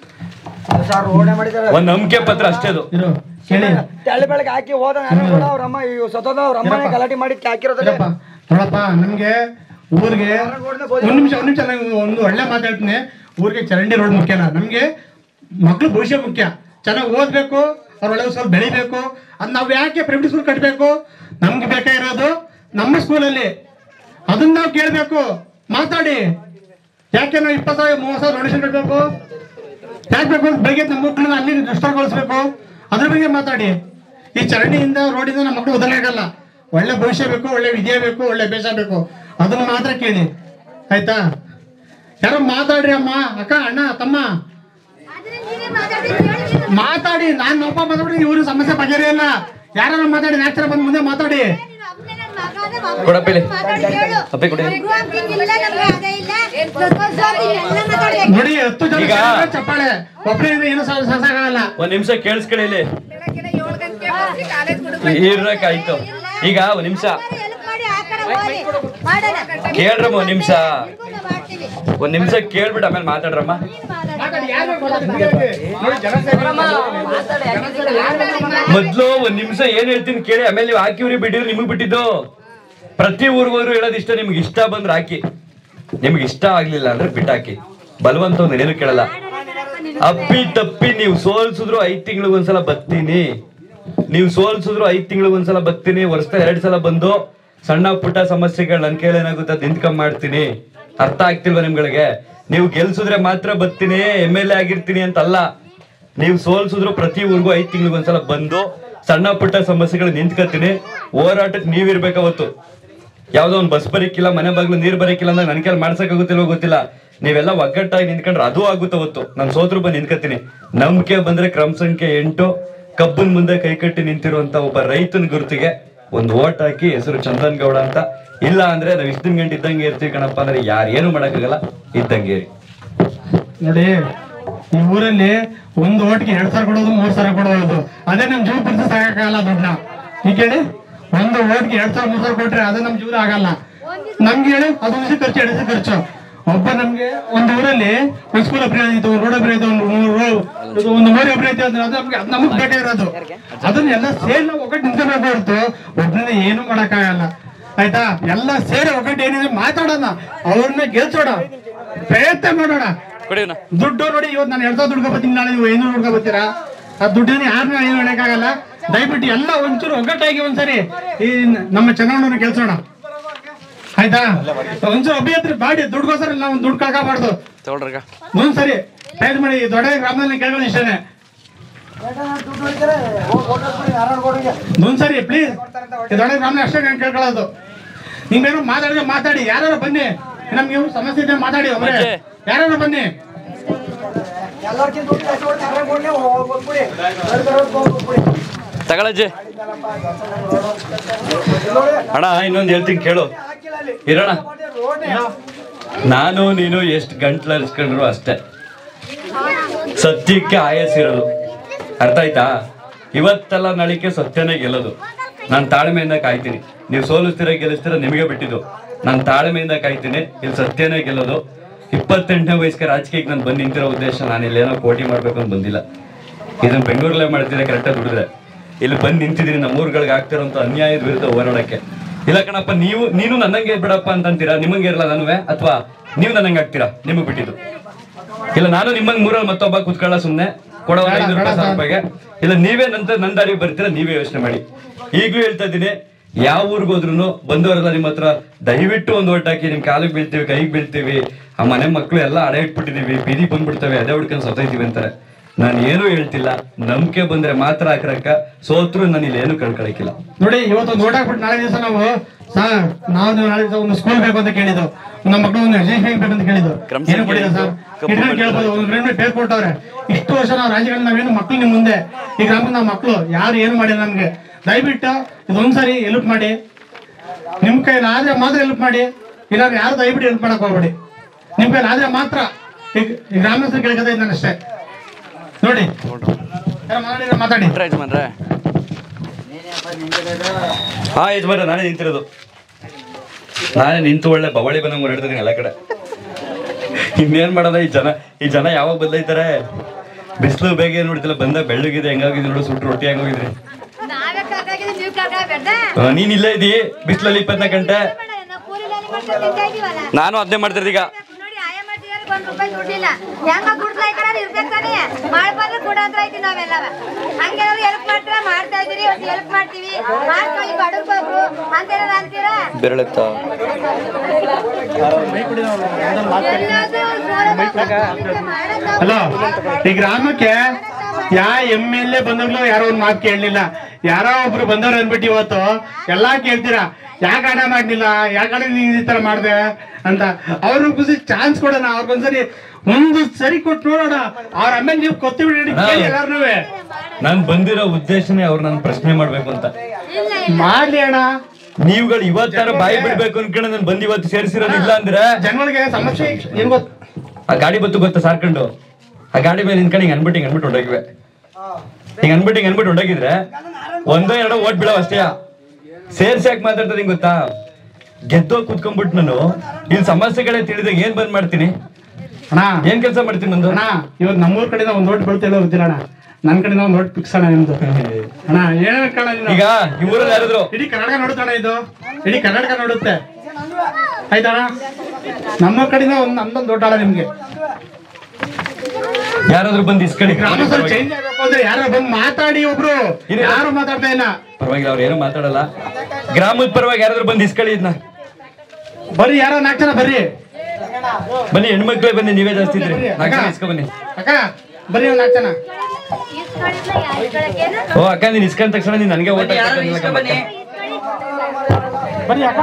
ಸರ್ ರೋಡೆ ಮಾಡಿದ್ದಾರೆ ಒಂದ್ ನಂಬಿಕೆ ಪತ್ರ ಅಷ್ಟೇ ಅದು ಇರು ಕೇಳಿ ತೆಳ್ಳೆ ಬೆಳಗ್ಗೆ ಹಾಕಿ ಹೋದ ನಾನು ಕೂಡ ಅವ್ರ ಅಮ್ಮ ಇವ್ ಸತೋದ ಅವ್ರ ಅಮ್ಮನೇ ಗಲಾಟೆ ಮಾಡಿ ಹಾಕಿರೋದ್ರೆ ಇರಪ್ಪ ನೋಡಪ್ಪ ನಮ್ಗೆ ಊರಿಗೆ ಒಂದ್ ನಿಮಿಷ ಒಂದ್ ನಿಮಿಷ ನಾನು ಒಂದು ಒಳ್ಳೆ ಮಾತಾಡ್ತೀನಿ ಊರಿಗೆ ಚರಂಡಿ ರೋಡ್ ಮುಖ್ಯನ ನಮ್ಗೆ ಮಕ್ಳು ಭವಿಷ್ಯ ಮುಖ್ಯ ಚೆನ್ನಾಗಿ ಓದ್ಬೇಕು ಅವ್ರ ಒಳ್ಳೆ ಸ್ವಲ್ಪ ಬೆಳಿಬೇಕು ಅದ್ ನಾವ್ ಯಾಕೆ ಪ್ರೈವೇಟ್ ಸ್ಕೂಲ್ ಕಟ್ಟಬೇಕು ನಮ್ಗೆ ಬೇಕಾಗಿರೋದು ನಮ್ಮ ಸ್ಕೂಲಲ್ಲಿ ಅದನ್ನ ನಾವು ಕೇಳ್ಬೇಕು ಮಾತಾಡಿ ಯಾಕೆ ನಾವು ಇಪ್ಪತ್ತು ಸಾವಿರ ಮೂವತ್ತು ಸಾವಿರ ಡೊನೇಷನ್ ಕಟ್ಟಬೇಕು ಯಾಕೆ ಬೇಕು ಬೆಳಿಗ್ಗೆ ನಮ್ಮ ಮಕ್ಕಳನ್ನ ಅಲ್ಲಿ ದುಷ್ಟಗೊಳಿಸ್ಬೇಕು ಅದ್ರ ಬಗ್ಗೆ ಮಾತಾಡಿ ಈ ಚರಂಡಿಯಿಂದ ರೋಡಿಂದ ನಮ್ಮ ಮಕ್ಕಳು ಉದಾಹರಣೆ ಆಗಲ್ಲ ಒಳ್ಳೆ ಭವಿಷ್ಯ ಬೇಕು ಒಳ್ಳೆ ವಿದ್ಯೆ ಬೇಕು ಒಳ್ಳೆ ಬೇಷ ಬೇಕು ಅದನ್ನ ಮಾತ್ರ ಕೇಳಿ ಆಯ್ತಾ ಯಾರೋ ಮಾತಾಡ್ರಿ ಅಮ್ಮ ಅಕ್ಕ ಅಣ್ಣ ತಮ್ಮ ಮಾತಾಡಿ ನಾನ್ ಒಬ್ಬ ಮಾತಾಡಿ ಇವ್ರ ಸಮಸ್ಯೆ ಬಗೆಹರಿಯಲ್ಲ ಯಾರು ಮಾತಾಡಿ ನ್ಯಾಚುರಲ್ ಬಂದು ಮುಂದೆ ಮಾತಾಡಿ ಕೊಡಪ್ಪ ಇಲ್ಲಿ. ಅಪ್ಪಿ ಕೊಡಿ. ನೋಡಿ ಹತ್ತು ಜನ ಈಗ- ಸೇರಿದ್ರೆ ಚಪ್ಪಾಳೆ ಒಬ್ಬರಿಂದ ಏನು ಸಾಕಾಗಲ್ಲ ಒಂದ್ ನಿಮಿಷ ಕೇಳಿಸ್ಕೊಳ್ಳಿ ಇಲ್ಲಿ ಇರ್ಬೇಕಾಯ್ತು ಈಗ ಒಂದ್ ನಿಮಿಷ ಕೇಳ್ರಮ್ಮ ಒಂದ್ ನಿಮಿಷ ಒಂದ್ ನಿಮಿಷ ಕೇಳ್ಬಿಟ್ಟು ಆಮೇಲೆ ಮಾತಾಡ್ರಮ್ಮ ಮಾತಾಡಿ ಯಾರು ನೋಡಿ ಜನಸೇವೆ ಮೊದ್ಲು ಒಂದ್ ನಿಮಿಷ ಏನ್ ಹೇಳ್ತೀನಿ ಕೇಳಿ ಆಮೇಲೆ ನೀವು ಹಾಕಿವ್ರಿ ಬಿಟ್ಟಿದ್ರು ನಿಮಗ್ ಬಿಟ್ಟಿದ್ದು ಪ್ರತಿ ಊರ್ಗ್ ಹೋದ್ರು ಹೇಳೋದ್ ಇಷ್ಟ ನಿಮ್ಗೆ ಇಷ್ಟ ಬಂದ್ರೆ ಹಾಕಿ ನಿಮ್ಗೆ ಇಷ್ಟ ಆಗ್ಲಿಲ್ಲ ಅಂದ್ರೆ ಬಿಟ್ಟಾಕಿ ಬಲವಂತ ಒಂದು ಏನು ಕೇಳಲ್ಲ ಅಪ್ಪಿ ತಪ್ಪಿ ನೀವು ಸೋಲ್ಸಿದ್ರು ಐದ್ ತಿಂಗಳಿಗೆ ಒಂದ್ಸಲ ಬರ್ತೀನಿ ನೀವು ಸೋಲ್ಸಿದ್ರು ಐದ್ ತಿಂಗಳಿಗೆ ಒಂದ್ಸಲ ಬರ್ತೀನಿ ವರ್ಷದಲ್ಲಿ ಎರಡ್ ಸಲ ಬಂದು ಸಣ್ಣ ಪುಟ್ಟ ಸಮಸ್ಯೆಗಳು ನನ್ ಕೈಲಿ ಏನಾಗುತ್ತೆ ಅದ್ ನಿಂತ್ಕೊಂಡ್ ಮಾಡ್ತೀನಿ ಅರ್ಥ ಆಗ್ತಿಲ್ವಾ ನಿಮ್ಗಳಿಗೆ ನೀವು ಗೆಲ್ಸಿದ್ರೆ ಮಾತ್ರ ಬರ್ತೀನಿ ಎಮ್ ಎಲ್ ಎ ಆಗಿರ್ತೀನಿ ಅಂತಲ್ಲ ನೀವು ಸೋಲ್ಸಿದ್ರು ಪ್ರತಿ ಊರಿಗೂ ಐದ್ ತಿಂಗಳಿಗೆ ಒಂದ್ಸಲ ಬಂದು ಸಣ್ಣ ಪುಟ್ಟ ಸಮಸ್ಯೆಗಳು ನಿಂತ್ಕತ್ತೀನಿ ಹೋರಾಟಕ್ಕೆ ನೀವಿರ್ಬೇಕು ಅವತ್ತು ಯಾವ್ದೋ ಒಂದು ಬಸ್ ಬರೀಕಿಲ್ಲ ಮನೆ ಬಾಗ್ಲು ನೀರ್ ಬರೀಕಿಲ್ಲ ಅಂದ್ರೆ ನನ್ ಕೈಲಿ ಮಾಡ್ಸಕ್ಕಾಗುತ್ತಿಲ್ವೋ ಗೊತ್ತಿಲ್ಲ ನೀವೆಲ್ಲ ಒಗ್ಗಟ್ಟಾಗಿ ನಿಂತ್ಕೊಂಡ್ರೆ ಅದು ಆಗುತ್ತೆ ಅವತ್ತು ನಾನು ಸೋತ್ರು ಬಂದು ನಿಂತ್ಕತ್ತೀನಿ ನಂಬಿಕೆ ಬಂದ್ರೆ ಕ್ರಮ ಸಂಖ್ಯೆ ಎಂಟು ಕಬ್ಬನ್ ಮುಂದೆ ಕೈ ಕಟ್ಟಿ ನಿಂತಿರುವಂತ ಒಬ್ಬ ರೈತನ ಗುರುತಿಗೆ ಒಂದು ಓಟ್ ಹಾಕಿ ಹೆಸರು ಚಂದನ್ ಗೌಡ ಅಂತ ಇಲ್ಲ ಅಂದ್ರೆ ನಾವ್ ಇಷ್ಟ ಗಂಟೆ ಇದ್ದಂಗೆ ಇರ್ತೀವಿ ಕಣಪ್ಪ ಅಂದ್ರೆ ಯಾರು ಏನು ಮಾಡಕ್ಕಾಗಲ್ಲ ಇದ್ದಂಗೆ ಇರಿ ನೋಡಿ ಈ ಊರಲ್ಲಿ ಒಂದು ಓಟ್ಗೆ ಎರಡ್ ಸಾವಿರ ಕೊಡೋದು ಮೂರ್ ಸಾವಿರ ಕೊಡೋದು ಅದೇ ನಮ್ ಜೀವ ಪರಿಸ್ಥಿತಿ ಸಾಕಾಗಲ್ಲ ದುಡ್ಡನ್ನ ಈಗ ಹೇಳಿ ಒಂದು ಓಟ್ಗೆ ಎರಡ್ ಸಾವಿರ ಮೂರ್ ಸಾವಿರ ಕೊಟ್ರೆ ಅದೇ ನಮ್ ಜೀವನ ಆಗಲ್ಲ ನಮ್ಗೆ ಹೇಳಿ ಅದು ದಿವಸ ಖರ್ಚು ಎರಡು ದಿವಸ ಖರ್ಚು ಒಬ್ಬ ನಮ್ಗೆ ಒಂದು ಊರಲ್ಲಿ ಒಂದು ಸ್ಕೂಲ್ ಅಭಿವೃದ್ಧಿ ಆಯ್ತು ರೋಡ್ ಅಭಿವೃದ್ಧಿ ಒಂದು ಮೂರು ರೋ- ಇದು ಒಂದು ಮೋರಿ ಅಭಿವೃದ್ಧಿ ಆದ್ರೆ ಅದು ನಮ್ಗೆ ಅದು ನಮಗ್ ಬೇಕಾಗಿರೋದು ಅದನ್ನೆಲ್ಲ ಸೇರಿ ನಾವು ಒಗ್ಗಟ್ಟು ನಿಂತ್ಕೋಬೇಕು ಹೊರತು ಒಬ್ಬನೇ ಏನು ಮಾಡಕ್ಕಾಗಲ್ಲ ಆಯ್ತಾ ಎಲ್ಲ ಸೇರಿ ಒಗ್ಗಟ್ಟು ಏನಿದೆ ಮಾತಾಡೋಣ ಅವ್ರನ್ನ ಗೆಲ್ಸೋಣ ಪ್ರಯತ್ನ ಮಾಡೋಣ ಕೊಡಿವ್ನ ದುಡ್ಡು ನೋಡಿ ಇವತ್ತು ನಾನು ಎರಡ್ ಸಾವಿರ ದುಡ್ಕೊ ಬರ್ತೀನಿ ನಾಳೆ ನೀವು ಐನೂರು ದುಡ್ಕೊ ಬರ್ತೀರಾ ಆ ದುಡ್ಡನ್ನ ಯಾರನ್ನ ಏನು ಹೇಳಕ್ಕಾಗಲ್ಲ ದಯವಿಟ್ಟು ಎಲ್ಲ ಒಂಚೂರು ಒಗ್ಗಟ್ಟಾಗಿ ಒಂದ್ಸರಿ ಈ ನಮ್ಮ ಚುನಾವಣೆ ಗೆಲ್ಸೋಣ ಆಯ್ತಾ ಒಂಚೂರು ಅಭಿಯಂತರ ಬಾಡಿ ದುಡ್ಗೋಸ್ಕರ ನಾವು ದುಡ್ಡು ಕಳ್ಕೊಬಾರ್ದು ತಗೊಳ್ರಗ ಒಂದ್ಸರಿ ಪ್ರಯತ್ನ ಮಾಡಿ ಈ ದೊಡ್ಡ ಗ್ರಾಮದಲ್ಲಿ ಕೇಳೋದು ಇಷ್ಟೇನೆ ಒಂದ್ಸರಿ ಪ್ಲೀಸ್ ಈ ದೊಡ್ಡ ಗ್ರಾಮ ಅಷ್ಟೇ ನಾನು ಕೇಳ್ಕೊಳ್ಳೋದು ನೀವೇನು ಮಾತಾಡಿದ್ರೆ ಮಾತಾಡಿ ಯಾರು ಬನ್ನಿ ನಮ್ಗೆ ಇವ್ರು ಸಮಸ್ಯೆ ಇದೆ ಮಾತಾಡಿ ಒಬ್ಬರೇ ಅಜ್ಜಿ. ಯಾರು ಬನ್ನಿ ಎಲ್ಲರಿಗಿಂತ ದುಡ್ಡು ಜಾಸ್ತಿ ಕೊಡ್ತಾರೆ, ಅರ್ಧ ಕೊಡ್ಲಿ, ಹೋಗ್ಬಿಡಿ. ಎರಡು ಸಾವಿರ ಹೋಗ್ಬಿಡಿ. ತಗೊಳಜ್ಜಿ ಅಣ್ಣ ಇನ್ನೊಂದು ಹೇಳ್ತೀನಿ ಕೇಳು ಇರೋಣ ನಾನು ನೀನು ಎಷ್ಟು ಗಂಟ್ಲು ಹರಿಸ್ಕೊಂಡ್ರು ಅಷ್ಟೇ ಸತ್ಯಕ್ಕೆ ಆಯಸ್ಸಿರೋದು ಅರ್ಥ ಆಯ್ತಾ ಇವತ್ತೆಲ್ಲ ನಾಳಿಕೆ ಸತ್ಯನೇ ಗೆಲ್ಲೋದು ನಾನು ತಾಳ್ಮೆಯಿಂದ ಕಾಯ್ತೀನಿ ನೀವು ಸೋಲಿಸ್ತೀರ ಗೆಲ್ಲಿಸ್ತೀರ ನಿಮಗೆ ಬಿಟ್ಟಿದ್ದು ನಾನು ತಾಳ್ಮೆಯಿಂದ ಕಾಯ್ತೀನಿ ಇಲ್ಲಿ ಸತ್ಯನೇ ಗೆಲ್ಲೋದು ಇಪ್ಪತ್ತೆಂಟನೇ ವಯಸ್ಸಿಗೆ ರಾಜಕೀಯಕ್ಕೆ ನಾನು ಬಂದು ನಿಂತಿರೋ ಉದ್ದೇಶ ನಾನು ಇಲ್ಲೇನೋ ಕೋಟಿ ಮಾಡ್ಬೇಕು ಅಂತ ಬಂದಿಲ್ಲ ಇದನ್ನ ಬೆಂಗಳೂರಲ್ಲೇ ಮಾಡ್ತಿದ್ರೆ ಕರೆಕ್ಟಾಗಿ ದುಡಿದ್ರೆ ಇಲ್ಲಿ ಬಂದು ನಿಂತಿದ್ದೀನಿ ನಮ್ಮ ಊರುಗಳಿಗೆ ಆಗ್ತಿರೋಂಥ ಅನ್ಯಾಯದ ವಿರುದ್ಧ ಹೋರಾಡಕ್ಕೆ ಇಲ್ಲ ಕಣಪ್ಪ ನೀವು ನೀನು ನನ್ನಂಗೆ ಬಿಡಪ್ಪ ಅಂತ ಅಂತೀರಾ ನಿಮ್ಮಂಗೆ ಇರಲ್ಲ ನಾನುವೆ ಅಥವಾ ನೀವು ನನ್ನಂಗೆ ಆಗ್ತೀರಾ ನಿಮಗೆ ಬಿಟ್ಟಿದ್ದು ಇಲ್ಲ ನಾನು ನಿಮ್ಮಂಗ್ ಮೂರಲ್ಲಿ ಮತ್ತೊಬ್ಬ ಕುತ್ಕೊಳ್ಳ ಸುಮ್ನೆ ಕೊಡೋ ಒಂದು ಐನೂರು ರೂಪಾಯಿ ಸಾವಿರ ರೂಪಾಯಿಗೆ ಇಲ್ಲ ನೀವೇ ನಂತರ ನನ್ನ ದಾರಿಗೆ ಬರ್ತೀರಾ ನೀವೇ ಯೋಚನೆ ಮಾಡಿ ಈಗಲೂ ಹೇಳ್ತಾ ಇದ್ದೀನಿ ಯಾವ ಊರಿಗೆ ಹೋದ್ರು ಬಂದವರೆಲ್ಲ ನಿಮ್ಮ ಹತ್ರ ದಯವಿಟ್ಟು ಒಂದು ಓಟ್ ಹಾಕಿ ನಿಮ್ ಕಾಲಿಗೆ ಬೀಳ್ತೀವಿ ಕೈಗೆ ಬೀಳ್ತೀವಿ ಆ ಮನೆ ಮಕ್ಕಳು ಎಲ್ಲ ಅಡೆ ಇಟ್ಬಿಟ್ಟಿದೀವಿ ಬೀದಿ ಬಂದ್ಬಿಡ್ತವೆ ಅದೇ ಹುಡ್ಕೊಂಡು ಸತ್ತೈತೀವಿ ಅಂತಾರೆ ನಾನು ಏನೂ ಹೇಳ್ತಿಲ್ಲ ನಂಬಿಕೆ ಬಂದ್ರೆ ಮಾತ್ರ ಹಾಕ್ರಕ್ಕ ಸೋತ್ರು ನಾನು ಇಲ್ಲಿ ಏನು ಕಳ್ಕೊಳಕಿಲ್ಲ ನೋಡಿ ಇವತ್ತು ನೋಟ್ ಹಾಕ್ಬಿಟ್ಟು ನಾಳೆ ದಿವಸ ನಾವು ಸರ್ ನಾವು ನಾಳೆ ದಿವಸ ಒಂದು ಸ್ಕೂಲ್ ಬೇಕು ಅಂತ ಕೇಳಿದ್ದು ನಮ್ಮ ಮಕ್ಕಳು ಒಂದು ಎಜುಕೇಶನ್ ಬೇಕು ಅಂತ ಕೇಳಿದ್ದು ಕ್ರಮ ಏನು ಕೊಡಿಲ್ಲ ಸರ್ ಇಟ್ಕೊಂಡು ಕೇಳ್ಬೋದು ಒಂದು ಗ್ರೇಡ್ ಮೇಲೆ ಪೇರ್ ಕೊಟ್ಟವ್ರೆ ಇಷ್ಟು ವರ್ಷ ನಾವು ರಾಜಕಾರಣ ನಾವೇನು ಮಕ್ಕಳು ನಿಮ್ ಮುಂದೆ ಈ ಗ್ರಾಮದ ನಾವು ಮಕ್ಕಳು ಯಾರು ಏನು ಮಾಡಿಲ್ಲ ನಮ್ಗೆ ದಯವಿಟ್ಟು ಇದೊಂದ್ಸರಿ ಹೆಲ್ಪ್ ಮಾಡಿ ನಿಮ್ ಕೈಲಿ ಆದ್ರೆ ಮಾತ್ರ ಹೆಲ್ಪ್ ಮಾಡಿ ಇಲ್ಲಾಂದ್ರೆ ಯಾರು ದಯವಿಟ್ಟು ಹೆಲ್ಪ್ ಮಾಡಕ್ ಹೋಗ್ಬೇಡಿ ನಿಮ್ ಕೈಲಿ ಆದ್ರೆ ಮಾತ್ರ ಈ ಈ ಗ್ರಾಮಸ್ಥರು ಕೇಳ್ಕತಾ ಇದ್ದಾನೆ ಅಷ್ಟೇ ನೋಡಿ ಯಾರೋ ಮಾತಾಡಿದ್ರೆ ಮಾತಾಡಿ ಯಜಮಾನ್ರೆ ಹಾ ಯಜಮಾನ್ರೆ ನಾನೇ ನಿಂತಿರೋದು ನಾನೇ ನಿಂತು ಒಳ್ಳೆ ಬವಳಿ ಬಂದಂಗೆ ಹೊರಡ್ತೀನಿ ಎಲ್ಲ ಕಡೆ ಇನ್ನೇನ್ ಮಾಡೋದ ಈ ಜನ ಈ ಜನ ಯಾವಾಗ ಬದಲೈತಾರೆ ಬಿಸಿಲು ಬೇಗ ಏನ್ ನೋಡ್ತಿಲ್ಲ ಬಂದ ಬೆಳ್ಳಗಿದೆ ಹೆಂಗಾಗಿದೆ ನೋಡು ಸುಟ್ಟು ರೊಟ್ಟಿ ಹೆಂಗೋಗಿದ್ರಿ ನಾವೇ ಕರ್ಕಾಗಿದ್ದೀವಿ ನೀವು ಕರ್ಕಾಗಬೇಡ ಆ, ನೀನ್ ಇಲ್ಲೇ ಇದ್ದೀ ಬಿಸಿಲಲ್ಲಿ ಇಪ್ಪತ್ನಾಲ್ಕು ಗಂಟೆ ನಾವು ಕೂಲಿ ಲಾಲಿ ಮಾಡ್ಕೊಂಡು ತಿಂತಾ ಇದೀವಲ್ಲ ನಾನು ಅದನ್ನೇ ಮಾಡ್ತಿರೋದು ಈಗ ನೋಡಿ ಆಯ ಮಾಡ್ತಿದಾರೆ ಒಂದ್ ರೂಪಾಯಿ ದುಡ್ಡಿಲ್ಲ ಹೆಂಗ ಗುಡ್ಸ್ಲಾ ಇಕ್ಕಾರ ಇರ್ಬೇಕು ತಾನೇ ಮಳೆ ಬಂದ್ರೆ ಕೂಡ ಅಂತ ಐತಿ ನಾವೆಲ್ಲವ ಹಂಗೇನಾದ್ರು ಹೆಲ್ಪ್ ಮಾಡ್ತೀರಾ ಮಾಡ್ತಾ ಇದೀರಿ ಒಂದು ಹೆಲ್ಪ್ ಮಾಡ್ತೀವಿ ಮಾಡ್ತೀವಿ ಬಡವ್ರು ಅಂತೇನಾದ್ರು ಅಂತೀರಾ ಬೆರಳೆತ್ತ ಹಲೋ ಈ ಗ್ರಾಮಕ್ಕೆ ಯಾ ಎಮ್ ಎಲ್ ಎ ಬಂದಾಗ್ಲೂ ಯಾರೋ ಒಂದ್ ಮಾತು ಕೇಳಲಿಲ್ಲ ಯಾರೋ ಒಬ್ರು ಬಂದವ್ರು ಅಂದ್ಬಿಟ್ಟು ಇವತ್ತು ಎಲ್ಲಾ ಕೇಳ್ತೀರಾ ಯಾಕೆ ಆಡ ಮಾಡ್ಲಿಲ್ಲ ಯಾಕೆ ನೀನ್ ಈ ತರ ಮಾಡ್ದೆ ಅಂತ ಅವ್ರ ಖುಷಿ ಚಾನ್ಸ್ ಕೊಡೋಣ ಅವ್ರಿಗೊಂದ್ಸರಿ ಒಂದು ಸರಿ ಕೊಟ್ಟು ನೋಡೋಣ ಅವ್ರ ಆಮೇಲೆ ನೀವು ಕೊತ್ತಿ ಬಿಡಿ ಎಲ್ಲಾರು ನಾನ್ ಬಂದಿರೋ ಉದ್ದೇಶನೇ ಅವ್ರು ನಾನು ಪ್ರಶ್ನೆ ಮಾಡ್ಬೇಕು ಅಂತ ಮಾಡ್ಲಿ ಅಣ್ಣ ನೀವುಗಳು ಇವತ್ತಾರ ಬಾಯಿ ಬಿಡ್ಬೇಕು ಅನ್ಕೊಂಡು ನಾನು ಬಂದು ಇವತ್ತು ಸೇರಿಸಿರೋದು ಇಲ್ಲ ಅಂದ್ರೆ ಜನಗಳಿಗೆ ಸಮಸ್ಯೆ ಏನ್ ಗೊತ್ತ ಆ ಗಾಡಿ ಬತ್ತು ಗೊತ್ತಾ ಸಾರ್ಕೊಂಡು ಆ ಗಾಡಿ ಮೇಲೆ ನಿಂತ್ಕೊಂಡು ಹಿಂಗ್ ಅನ್ಬಿಟ್ಟು ಹಿಂಗ್ ಅನ್ಬಿಟ್ಟು ಹೊಂಡೋಗಿವೆ ಹಿಂಗ್ ಅನ್ಬಿಟ್ಟು ಹಿಂಗ್ ಅನ್ಬಿಟ್ಟು ಹೊಂಡೋಗಿದ್ರೆ ಒಂದೋ ಎರಡೋ ಓಟ್ ಬಿಡೋ ಅಷ್ಟೇ ಸೇರ್ಸಿ ಯಾಕೆ ಮಾತಾಡ್ತದೆ ಹಿಂಗ್ ಗೊತ್ತಾ ಗೆದ್ದೋಗ್ ಕುತ್ಕೊಂಡ್ಬಿಟ್ಟು ನಾನು ಇಲ್ಲಿ ಸಮಸ್ಯೆಗಳೇ ತಿಳಿದಾಗ ಏನ್ ಬಂದ್ ಮಾಡ್ತೀನಿ ಅಣ್ಣ ಏನ್ ಕೆಲಸ ಮಾಡ್ತೀನಿ ನಂದು ಅಣ್ಣ ಇವತ್ತು ನಮ್ಮೂರ್ ಕಡೆಯಿಂದ ಒಂದ್ ನೋಟ್ ಬೀಳ್ತಿಲ್ಲ ಗೊತ್ತಿಲ್ಲ ಅಣ್ಣ ನನ್ ಕಡೆಯಿಂದ ಒಂದ್ ನೋಟ್ ಫಿಕ್ಸ್ ಅಣ್ಣ ನಿಮ್ದು ಅಣ್ಣ ಏನ್ ಕಾಣ ಈಗ ಈ ಊರಲ್ಲಿ ಯಾರಾದ್ರು ಇಡೀ ಕರ್ನಾಟಕ ನೋಡುತ್ತಣ್ಣ ಇದು ಇಡೀ ಕರ್ನಾಟಕ ನೋಡುತ್ತೆ ಆಯ್ತಣ್ಣ ನಮ್ಮ ಕಡೆಯಿಂದ ಒಂದ್ ನಮ್ದೊಂದು ದೊಡ್ಡ ಅಣ್ಣ ನಿಮ್ಗೆ ಯಾರಾದ್ರೂ ಬಂದು ಇಸ್ಕಡಿ ಗ್ರಾಮಸ್ಥರು ಚೇಂಜ್ ಆಗ್ಬೇಕು ಅಂದ್ರೆ ಯಾರು ಬಂದು ಮಾತಾಡಿ ಒಬ್ರು ಇದೆ. ಯಾರು ಮಾತಾಡ್ತಾ ಇಲ್ಲ ಪರವಾಗಿಲ್ಲ ಅವ್ರು ಏನು ಮಾತಾಡಲ್ಲ ಗ್ರಾಮದ ಪರವಾಗಿ ಯಾರಾದ್ರೂ ಬಂದು ಇಸ್ಕೊಳ್ಳಿ ಇದನ್ನ ಬರ್ರಿ ಯಾರೋ ನಾಲ್ಕು ಜನ ಬರ್ರಿ ಬನ್ನಿ ಹೆಣ್ಮಕ್ಳೇ ಬನ್ನಿ ನೀವೇ ಜಾಸ್ತಿ ಇದ್ರಿ ನಾಲ್ಕು ಜನ ಇಸ್ಕೊ ಬನ್ನಿ ಅಕ್ಕ ಬರ್ರಿ ಒಂದ್ ನಾಲ್ಕು ಜನ ಓ ಅಕ್ಕ ನೀನ್ ಇಸ್ಕೊಂಡ ತಕ್ಷಣ ನೀನ್ ನನಗೆ ಓಟ್ ಬನ್ನಿ ಬನ್ನಿ ಅಕ್ಕ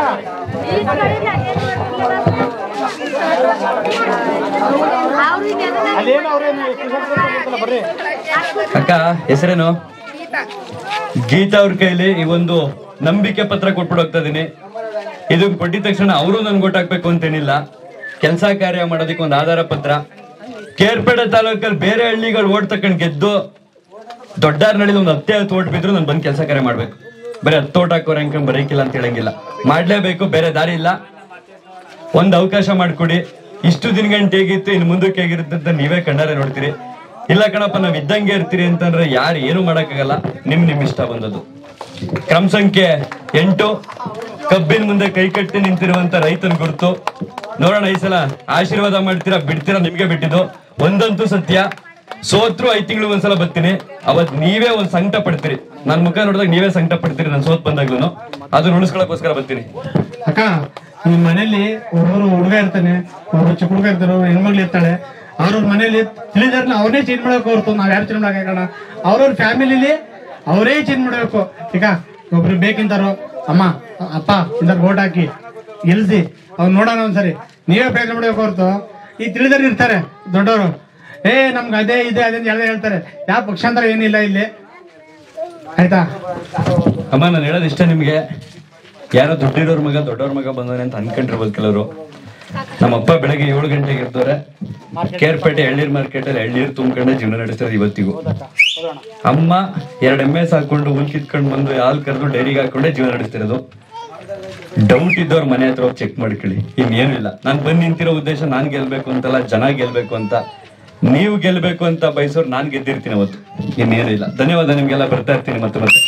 ಅದೇನು ಅವ್ರೇನು ಬರ್ರಿ ಅಕ್ಕ ಹೆಸರೇನು ಗೀತಾ ಅವ್ರ ಕೈಲಿ ಈ ಒಂದು ನಂಬಿಕೆ ಪತ್ರ ಕೊಟ್ಬಿಟ್ಟು ಹೋಗ್ತಾ ಇದೀನಿ ಇದು ಕೊಟ್ಟಿದ ತಕ್ಷಣ ಅವರು ನನ್ಗೆ ಓಟ್ ಹಾಕ್ಬೇಕು ಅಂತೇನಿಲ್ಲ ಕೆಲಸ ಕಾರ್ಯ ಮಾಡೋದಕ್ಕೆ ಒಂದು ಆಧಾರ ಪತ್ರ ಕೇರ್ಪೇಟೆ ತಾಲೂಕಲ್ಲಿ ಬೇರೆ ಹಳ್ಳಿಗಳು ಓಟ್ ತಕೊಂಡ್ ಗೆದ್ದು ದೊಡ್ಡಾರ್ನಳ್ಳಿ ಒಂದು ಹತ್ತೆ ಹತ್ತು ಓಟ್ ಬಿದ್ರು ನಾನು ಬಂದು ಕೆಲಸ ಕಾರ್ಯ ಮಾಡ್ಬೇಕು ಬರೀ ಹತ್ತು ಓಟ್ ಹಾಕೋರ್ ಅಂಕಂಡ್ ಬರೀಕಿಲ್ಲ ಅಂತ ಹೇಳಂಗಿಲ್ಲ ಮಾಡ್ಲೇಬೇಕು ಬೇರೆ ದಾರಿ ಇಲ್ಲ ಒಂದು ಅವಕಾಶ ಮಾಡ್ಕೊಡಿ ಇಷ್ಟು ದಿನಗಂಟೆ ಹೇಗಿತ್ತು ಇನ್ನು ಮುಂದಕ್ಕೆ ಹೇಗಿರುತ್ತೆ ಅಂತ ನೀವೇ ಕಣ್ಣಾರೆ ನೋಡ್ತೀರಿ ಇಲ್ಲ ಕಣಪ್ಪ ನಾವ್ ಇದ್ದಂಗೆ ಇರ್ತೀರಿ ಅಂತಂದ್ರೆ ಯಾರು ಏನು ಮಾಡಕ್ಕಾಗಲ್ಲ ನಿಮ್ ನಿಮ್ ಇಷ್ಟ ಬಂದದ್ದು ಕ್ರಮ ಸಂಖ್ಯೆ ಎಂಟು ಕಬ್ಬಿನ ಮುಂದೆ ಕೈ ಕಟ್ಟಿ ನಿಂತಿರುವಂತ ರೈತನ ಗುರುತು ನೋಡೋಣ ಈ ಸಲ ಆಶೀರ್ವಾದ ಮಾಡ್ತೀರಾ ಬಿಡ್ತೀರಾ ನಿಮ್ಗೆ ಬಿಟ್ಟಿದ್ದು ಒಂದಂತೂ ಸತ್ಯ ಸೋತ್ರು ಐದ್ ತಿಂಗಳು ಒಂದ್ಸಲ ಬರ್ತೀನಿ ಅವತ್ ನೀವೇ ಒಂದ್ ಸಂಕಟ ಪಡ್ತೀರಿ ನನ್ ಮುಖ ನೋಡಿದಾಗ ನೀವೇ ಸಂಕಟ ಪಡ್ತೀರಿ ನಾನು ಸೋತ್ ಬಂದಾಗ್ಲೂ ಅದನ್ನ ಉಳಿಸ್ಕೊಳಕ್ಕೋಸ್ಕರ ಬರ್ತೀನಿ ಅಕ್ಕ ನಿಮ್ ಮನೇಲಿ ಒಬ್ಬರು ಹುಡುಗ ಇರ್ತಾನೆ ಒಬ್ರು ಚಿಕ್ಕ ಹುಡುಗ ಇರ್ತಾರೆ ಒಬ್ರು ಹೆಣ್ಮಗ್ಳು ಇರ್ತಾಳೆ ಅವ್ರವ್ರ ಮನೇಲಿ ತಿಳಿದಾರ್ನ ಅವ್ರನ್ನೇ ಚೇಂಜ್ ಮಾಡಕ್ ಹೊರ್ತು ನಾವ್ ಯಾರು ಚೇಂಜ್ ಮಾಡಕ್ಕಾಗಲ್ಲ ಅವ್ರವ್ರ ಫ್ಯಾಮಿಲಿಲಿ ಅವರೇ ಚೇಂಜ್ ಮಾಡ್ಬೇಕು ಈಗ ಒಬ್ರು ಬೇಕಿಂತಾರೋ ಅಮ್ಮ ಅಪ್ಪ ಇಂದ ಓಟ್ ಹಾಕಿ ಗೆಲ್ಸಿ ಅವ್ರು ನೋಡೋಣ ಒಂದ್ಸರಿ ನೀವೇ ಪ್ರಯತ್ನ ಮಾಡ್ಬೇಕು ಹೊರ್ತು ಈ ತಿಳಿದಾರ ಇರ್ತಾರೆ ದೊಡ್ಡವರು ಏ ನಮ್ಗೆ ಅದೇ ಇದೆ ಅದೇ ಅಂತ ಹೇಳ್ದೆ ಹೇಳ್ತಾರೆ ಯಾವ ಪಕ್ಷಾಂತರ ಏನಿಲ್ಲ ಇಲ್ಲಿ ಆಯ್ತಾ ಅಮ್ಮ ನಾನು ಹೇಳೋದು ಇಷ್ಟ ನಿಮ್ಗೆ ಯಾರೋ ದುಡ್ಡಿರೋರ್ ಮಗ ದೊಡ್ಡವ್ರ ಮಗ ಬಂದವನೆ ಅಂತ ಅನ್ಕೊಂಡಿರ್ಬೋದು ಕೆಲವರು ನಮ್ಮಪ್ಪ ಬೆಳಗ್ಗೆ ಏಳು ಗಂಟೆಗೆ ಇರ್ತಾರೆ ಕೇರ್ಪೇಟೆ ಎಳ್ನೀರ್ ಮಾರ್ಕೆಟ್ ಅಲ್ಲಿ ಎಳ್ನೀರು ತುಂಬ್ಕೊಂಡೆ ಜೀವನ ನಡೆಸ್ತಾರೆ ಇವತ್ತಿಗೂ ಅಮ್ಮ ಎರಡು ಎಮ್ಮೆ ಸಾಕೊಂಡು ಹುಲ್ ಕಿತ್ಕೊಂಡು ಬಂದು ಹಾಲು ಕರೆದು ಡೈರಿಗೆ ಹಾಕೊಂಡೆ ಜೀವನ ನಡೆಸ್ತಿರೋದು ಡೌಟ್ ಇದ್ದವ್ರ ಮನೆ ಹತ್ರ ಹೋಗಿ ಚೆಕ್ ಮಾಡ್ಕೊಳ್ಳಿ ಇನ್ನೇನು ಇಲ್ಲ ನಾನು ಬಂದು ನಿಂತಿರೋ ಉದ್ದೇಶ ನಾನ್ ಗೆಲ್ಬೇಕು ಅಂತಲ್ಲ ಜನ ಗೆಲ್ಬೇಕು ಅಂತ ನೀವು ಗೆಲ್ಬೇಕು ಅಂತ ಬಯಸೋರು ನಾನ್ ಗೆದ್ದಿರ್ತೀನಿ ಅವತ್ತು ಇನ್ನೇನು ಇಲ್ಲ ಧನ್ಯವಾದ ನಿಮ್ಗೆಲ್ಲ ಬರ್ತಾ ಇರ್ತೀನಿ ಮತ್ತೆ ಮತ್ತೆ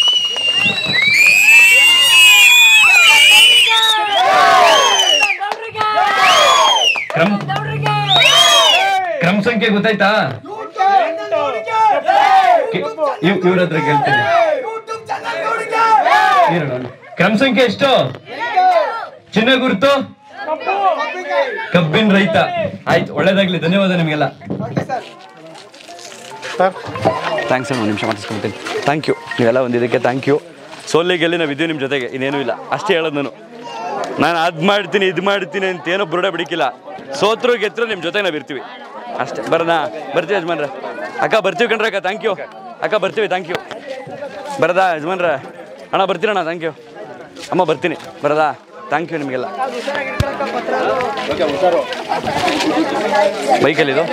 ಕ್ರಮ ಕ್ರಮ ಸಂಖ್ಯೆ ಗೊತ್ತಾಯ್ತಾ ಇವ್- ಇವ್ರ ಹತ್ರ ಕೇಳ್ತೀನಿ ಇರೋಣ. ಕ್ರಮ ಸಂಖ್ಯೆ ಎಷ್ಟು ಚಿನ್ನ ಗುರುತು ಕಬ್ಬಿನ ರೈತ ಆಯ್ತು ಒಳ್ಳೇದಾಗ್ಲಿ ಧನ್ಯವಾದ ನಿಮ್ಗೆಲ್ಲ ಥ್ಯಾಂಕ್ಸ್ ಒಂದು ನಿಮಿಷ ಮಾತಾಡ್ಸ್ಕೊಳ್ತೀನಿ ಥ್ಯಾಂಕ್ ಯು ನೀವೆಲ್ಲ ಒಂದಿದ್ದಕ್ಕೆ ಥ್ಯಾಂಕ್ ಯು ಸೋಲಿಗೆಲ್ಲಿ ನಾವು ಇದ್ದೀವಿ ನಿಮ್ಮ ಜೊತೆಗೆ ಇನ್ನೇನು ಇಲ್ಲ ಅಷ್ಟೇ ಹೇಳೋದು ನಾನು ನಾನು ಅದು ಮಾಡ್ತೀನಿ ಇದು ಮಾಡ್ತೀನಿ ಅಂತ ಏನೋ ಬುರುಡೆ ಬಿಡಿಕಿಲ್ಲ ಸೋತ್ರು ಗೆದ್ರು ನಿಮ್ಮ ಜೊತೆ ನಾವು ಇರ್ತೀವಿ ಅಷ್ಟೇ ಬರೋಣ ಬರ್ತೀವಿ ಯಜಮಾನ್ರೆ ಅಕ್ಕ ಬರ್ತೀವಿ ಕಣ್ರೆ ಅಕ್ಕ ಥ್ಯಾಂಕ್ ಯು ಅಕ್ಕ ಬರ್ತೀವಿ ಥ್ಯಾಂಕ್ ಯು ಬರದಾ ಯಜಮಾನ್ರೆ ಅಣ್ಣ ಬರ್ತೀರಣ್ಣ ಥ್ಯಾಂಕ್ ಯು ಅಮ್ಮ ಬರ್ತೀನಿ ಬರದಾ ಥ್ಯಾಂಕ್ ಯು ನಿಮಗೆಲ್ಲ ಬೈಕಲ್ಲಿದು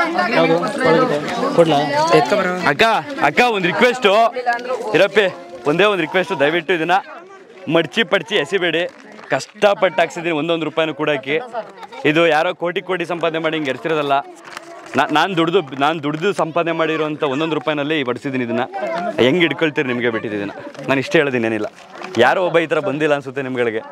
ಅಕ್ಕ ಅಕ್ಕ ಒಂದು ರಿಕ್ವೆಸ್ಟು ಇರಪ್ಪಿ ಒಂದೇ ಒಂದು ರಿಕ್ವೆಸ್ಟು ದಯವಿಟ್ಟು ಇದನ್ನ ಮಡ್ಚಿ ಪಡ್ಚಿ ಎಸಿಬೇಡಿ ಕಷ್ಟಪಟ್ಟು ಹಾಕ್ಸಿದ್ದೀನಿ ಒಂದೊಂದು ರೂಪಾಯಿನೂ ಕೂಡಾಕಿ ಇದು ಯಾರೋ ಕೋಟಿ ಕೋಟಿ ಸಂಪಾದನೆ ಮಾಡಿ ಹಿಂಗೆ ಎರ್ತಿರೋದಲ್ಲ ನಾನು ದುಡ್ದು ನಾನು ದುಡ್ದು ಸಂಪಾದನೆ ಮಾಡಿರೋಂಥ ಒಂದೊಂದು ರೂಪಾಯಿನಲ್ಲಿ ಬಡಿಸಿದ್ದೀನಿ ಇದನ್ನ ಹೆಂಗೆ ಇಟ್ಕೊಳ್ತೀರಿ ನಿಮಗೆ ಬಿಟ್ಟಿದ್ದೀನಿ ನಾನು ಇಷ್ಟೇ ಹೇಳೋದಿನಿ ಏನಿಲ್ಲ ಯಾರೋ ಒಬ್ಬ ಈ ಥರ ಬಂದಿಲ್ಲ ಅನ್ಸುತ್ತೆ ನಿಮ್ಗಳಿಗೆ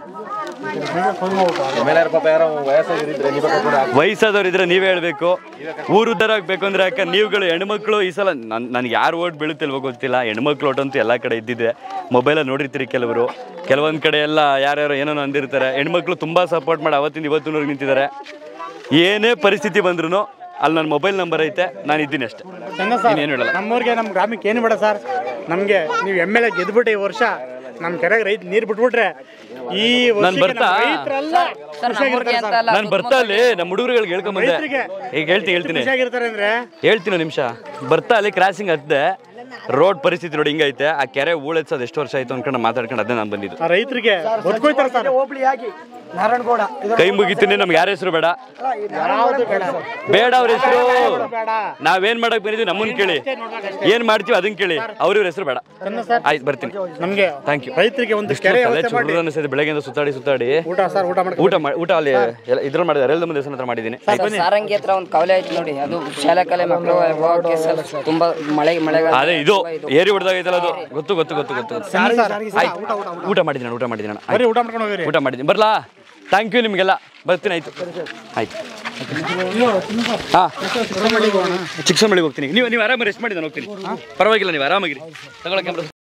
ವಯಸ್ಸಾದವ್ರು ಇದ್ರೆ ನೀವೇ ಹೇಳ್ಬೇಕು ಊರು ಉದ್ಧಾರ ಆಗ್ಬೇಕು ಅಂದ್ರೆ ಯಾಕೆ ನೀವುಗಳು ಹೆಣ್ಮಕ್ಳು ಈ ಸಲ ನನ್ ನನ್ಗೆ ಯಾರು ಓಟ್ ಬೀಳುತ್ತಿಲ್ವೋ ಗೊತ್ತಿಲ್ಲ ಹೆಣ್ಮಕ್ಳು ಓಟ್ ಅಂತೂ ಎಲ್ಲ ಕಡೆ ಇದ್ದಿದೆ ಮೊಬೈಲಲ್ಲಿ ನೋಡಿರ್ತೀರಿ ಕೆಲವರು ಕೆಲವೊಂದು ಕಡೆ ಎಲ್ಲ ಯಾರ್ಯಾರು ಏನೋ ಅಂದಿರ್ತಾರೆ ಹೆಣ್ಮಕ್ಳು ತುಂಬಾ ಸಪೋರ್ಟ್ ಮಾಡಿ ಅವತ್ತಿಂದ ಇವತ್ತಿನವ್ರಿಗೆ ನಿಂತಿದ್ದಾರೆ ಏನೇ ಪರಿಸ್ಥಿತಿ ಬಂದ್ರು ಅಲ್ಲಿ ನನ್ನ ಮೊಬೈಲ್ ನಂಬರ್ ಐತೆ ನಾನು ಇದ್ದೀನಿ ಅಷ್ಟೇ ಚಂದ ಸರ್ ಇನ್ನೇನು ಹೇಳಲ್ಲ ನಮ್ಮೂರಿಗೆ ನಮ್ಮ ಗ್ರಾಮಕ್ಕೆ ಏನು ಬೇಡ ಸರ್ ನಮಗೆ ನೀವು ಎಮ್ ಎಲ್ ಎ ಗೆದ್ಬಿಟ್ಟು ಈ ವರ್ಷ ನಮ್ಮ ಕೆರೆಗೆ ರೈತ ನೀರು ಬಿಟ್ಬಿಟ್ರೆ ಈ ನಾನ್ ವರ್ಷಕ್ಕೆ ಬರ್ತಾ? ನಮ್ಮ ರೈತರೆಲ್ಲ ಸರ್ ನಮ್ಮೂರ್ಗೆ ಅಂತ ಅಲ್ಲ ನಾನು ಬರ್ತಾ ಅಲ್ಲಿ ನಮ್ಮ ಹುಡುಗರುಗಳಿಗೆ ಹೇಳ್ಕೊಂಬಂದೆ ರೈತರಿಗೆ ಈಗ ಹೇಳ್ತೀನಿ ಹೇಳ್ತೀನಿ ಖುಷಿಯಾಗಿರ್ತಾರೆ ಅಂದ್ರೆ ಹೇಳ್ತೀನಿ ಒಂದ್ ನಿಮಿಷ ಬರ್ತಾ ಅಲ್ಲಿ ಕ್ರಾಸಿಂಗ್ ಹತ್ತಿದೆ ರೋಡ್ ಪರಿಸ್ಥಿತಿ ನೋಡಿ ಹಿಂಗೈತೆ ಆ ಕೆರೆ ಹೂಳೆತ್ಸೋದು ಎಷ್ಟು ವರ್ಷ ಆಯ್ತು ಅನ್ಕೊಂಡು ಮಾತಾಡ್ಕೊಂಡು ಅದೇ ನಾನು ಬಂದಿದ್ದು ಆ ರೈತರಿಗೆ ಬದುಕೋಯ್ತಾರೆ ಸರ್ ಹೋಬಳಿಯಾಗಿ ನಾರಾಯಣಗೌಡ ಇದು ಕೈ ಮುಗಿತೀನಿ ನಮ್ಗೆ ಯಾರ ಹೆಸರು ಬೇಡ ಯಾವುದು ಬೇಡ ಬೇಡ ಅವ್ರ ಹೆಸರು ಬೇಡ ನಾವೇನ್ ಮಾಡಕ್ ಬಂದಿದ್ವಿ ನಮ್ಮನ್ ಕೇಳಿ ಏನ್ ಮಾಡ್ತೀವಿ ಅದನ್ನ ಕೇಳಿ ಅವ್ರ ಇವ್ರ ಹೆಸರು ಬೇಡ ಚಂದ ಸರ್ ಆಯ್ತು ಬರ್ತೀನಿ ನಮಗೆ ಥ್ಯಾಂಕ್ ಯು ರೈತರಿಗೆ ಒಂದು ಕೆರೆ ವ್ಯವಸ್ಥೆ ಮಾಡಿ ಅನಿಸ್ತದೆ ಬೆಳಗ್ಗೆಯಿಂದ ಸುತ್ತಾಡಿ ಸುತ್ತಾಡಿ ಊಟ ಸರ್ ಊಟ ಮಾಡಿ ಊಟ ಮಾಡಿ ಊಟ ಅಲ್ಲಿ ಎಲ್ಲ- ಇದ್ರಲ್ಲಿ ಮಾಡಿದೆ ಅರೆಲ್ದ ಮುಂದೆ ಹತ್ರ ಮಾಡಿದ್ದೀನಿ ಸರ್, ಸಾರಂಗಿ ಹತ್ರ ಒಂದು ಕವಲೆ ಐತಿ ನೋಡಿ ಅದು ಶಾಲಾ ಕಲೆ ಮಕ್ಕಳು ಹೋಗಕ್ಕೆ ಸ್ವಲ್ಪ ತುಂಬಾ ಮಳೆ ಮಳೆಗಾಲ ಅದೇ ಇದು ಏರಿ ಹೊಡೆದಾಗೈತಲ್ಲ ಅದು ಗೊತ್ತು ಗೊತ್ತು ಗೊತ್ತು ಗೊತ್ತು ಗೊತ್ತು. ಆಯ್ತು ಊಟ ಮಾಡಿದ್ದೀನಿ ಊಟ ಮಾಡಿದ್ದೀನಿ ಅಣ್ಣ. ಬರೀ ಊಟ ಮಾಡ್ಕೊಂಡು ಹೋಗಿರಿ ಊಟ ಮಾಡಿದ್ದೀನಿ ಬರ್ಲಾ ಥ್ಯಾಂಕ್ ಯು ನಿಮಗೆಲ್ಲ ಬರ್ತೀನಿ ಆಯ್ತು ಆಯ್ತು ಹಾಂ ಚಿಕ್ಕಸಂಬಳಿಗೆ ಹೋಗ್ತೀನಿ ನೀವು ನೀವು ಆರಾಮಾಗಿ ರೆಸ್ಟ್ ಮಾಡಿ ನಾನು ಹೋಗ್ತೀನಿ ಪರವಾಗಿಲ್ಲ ನೀವು ಆರಾಮಾಗಿರಿ ತಗೊಳಕ್ಕೆ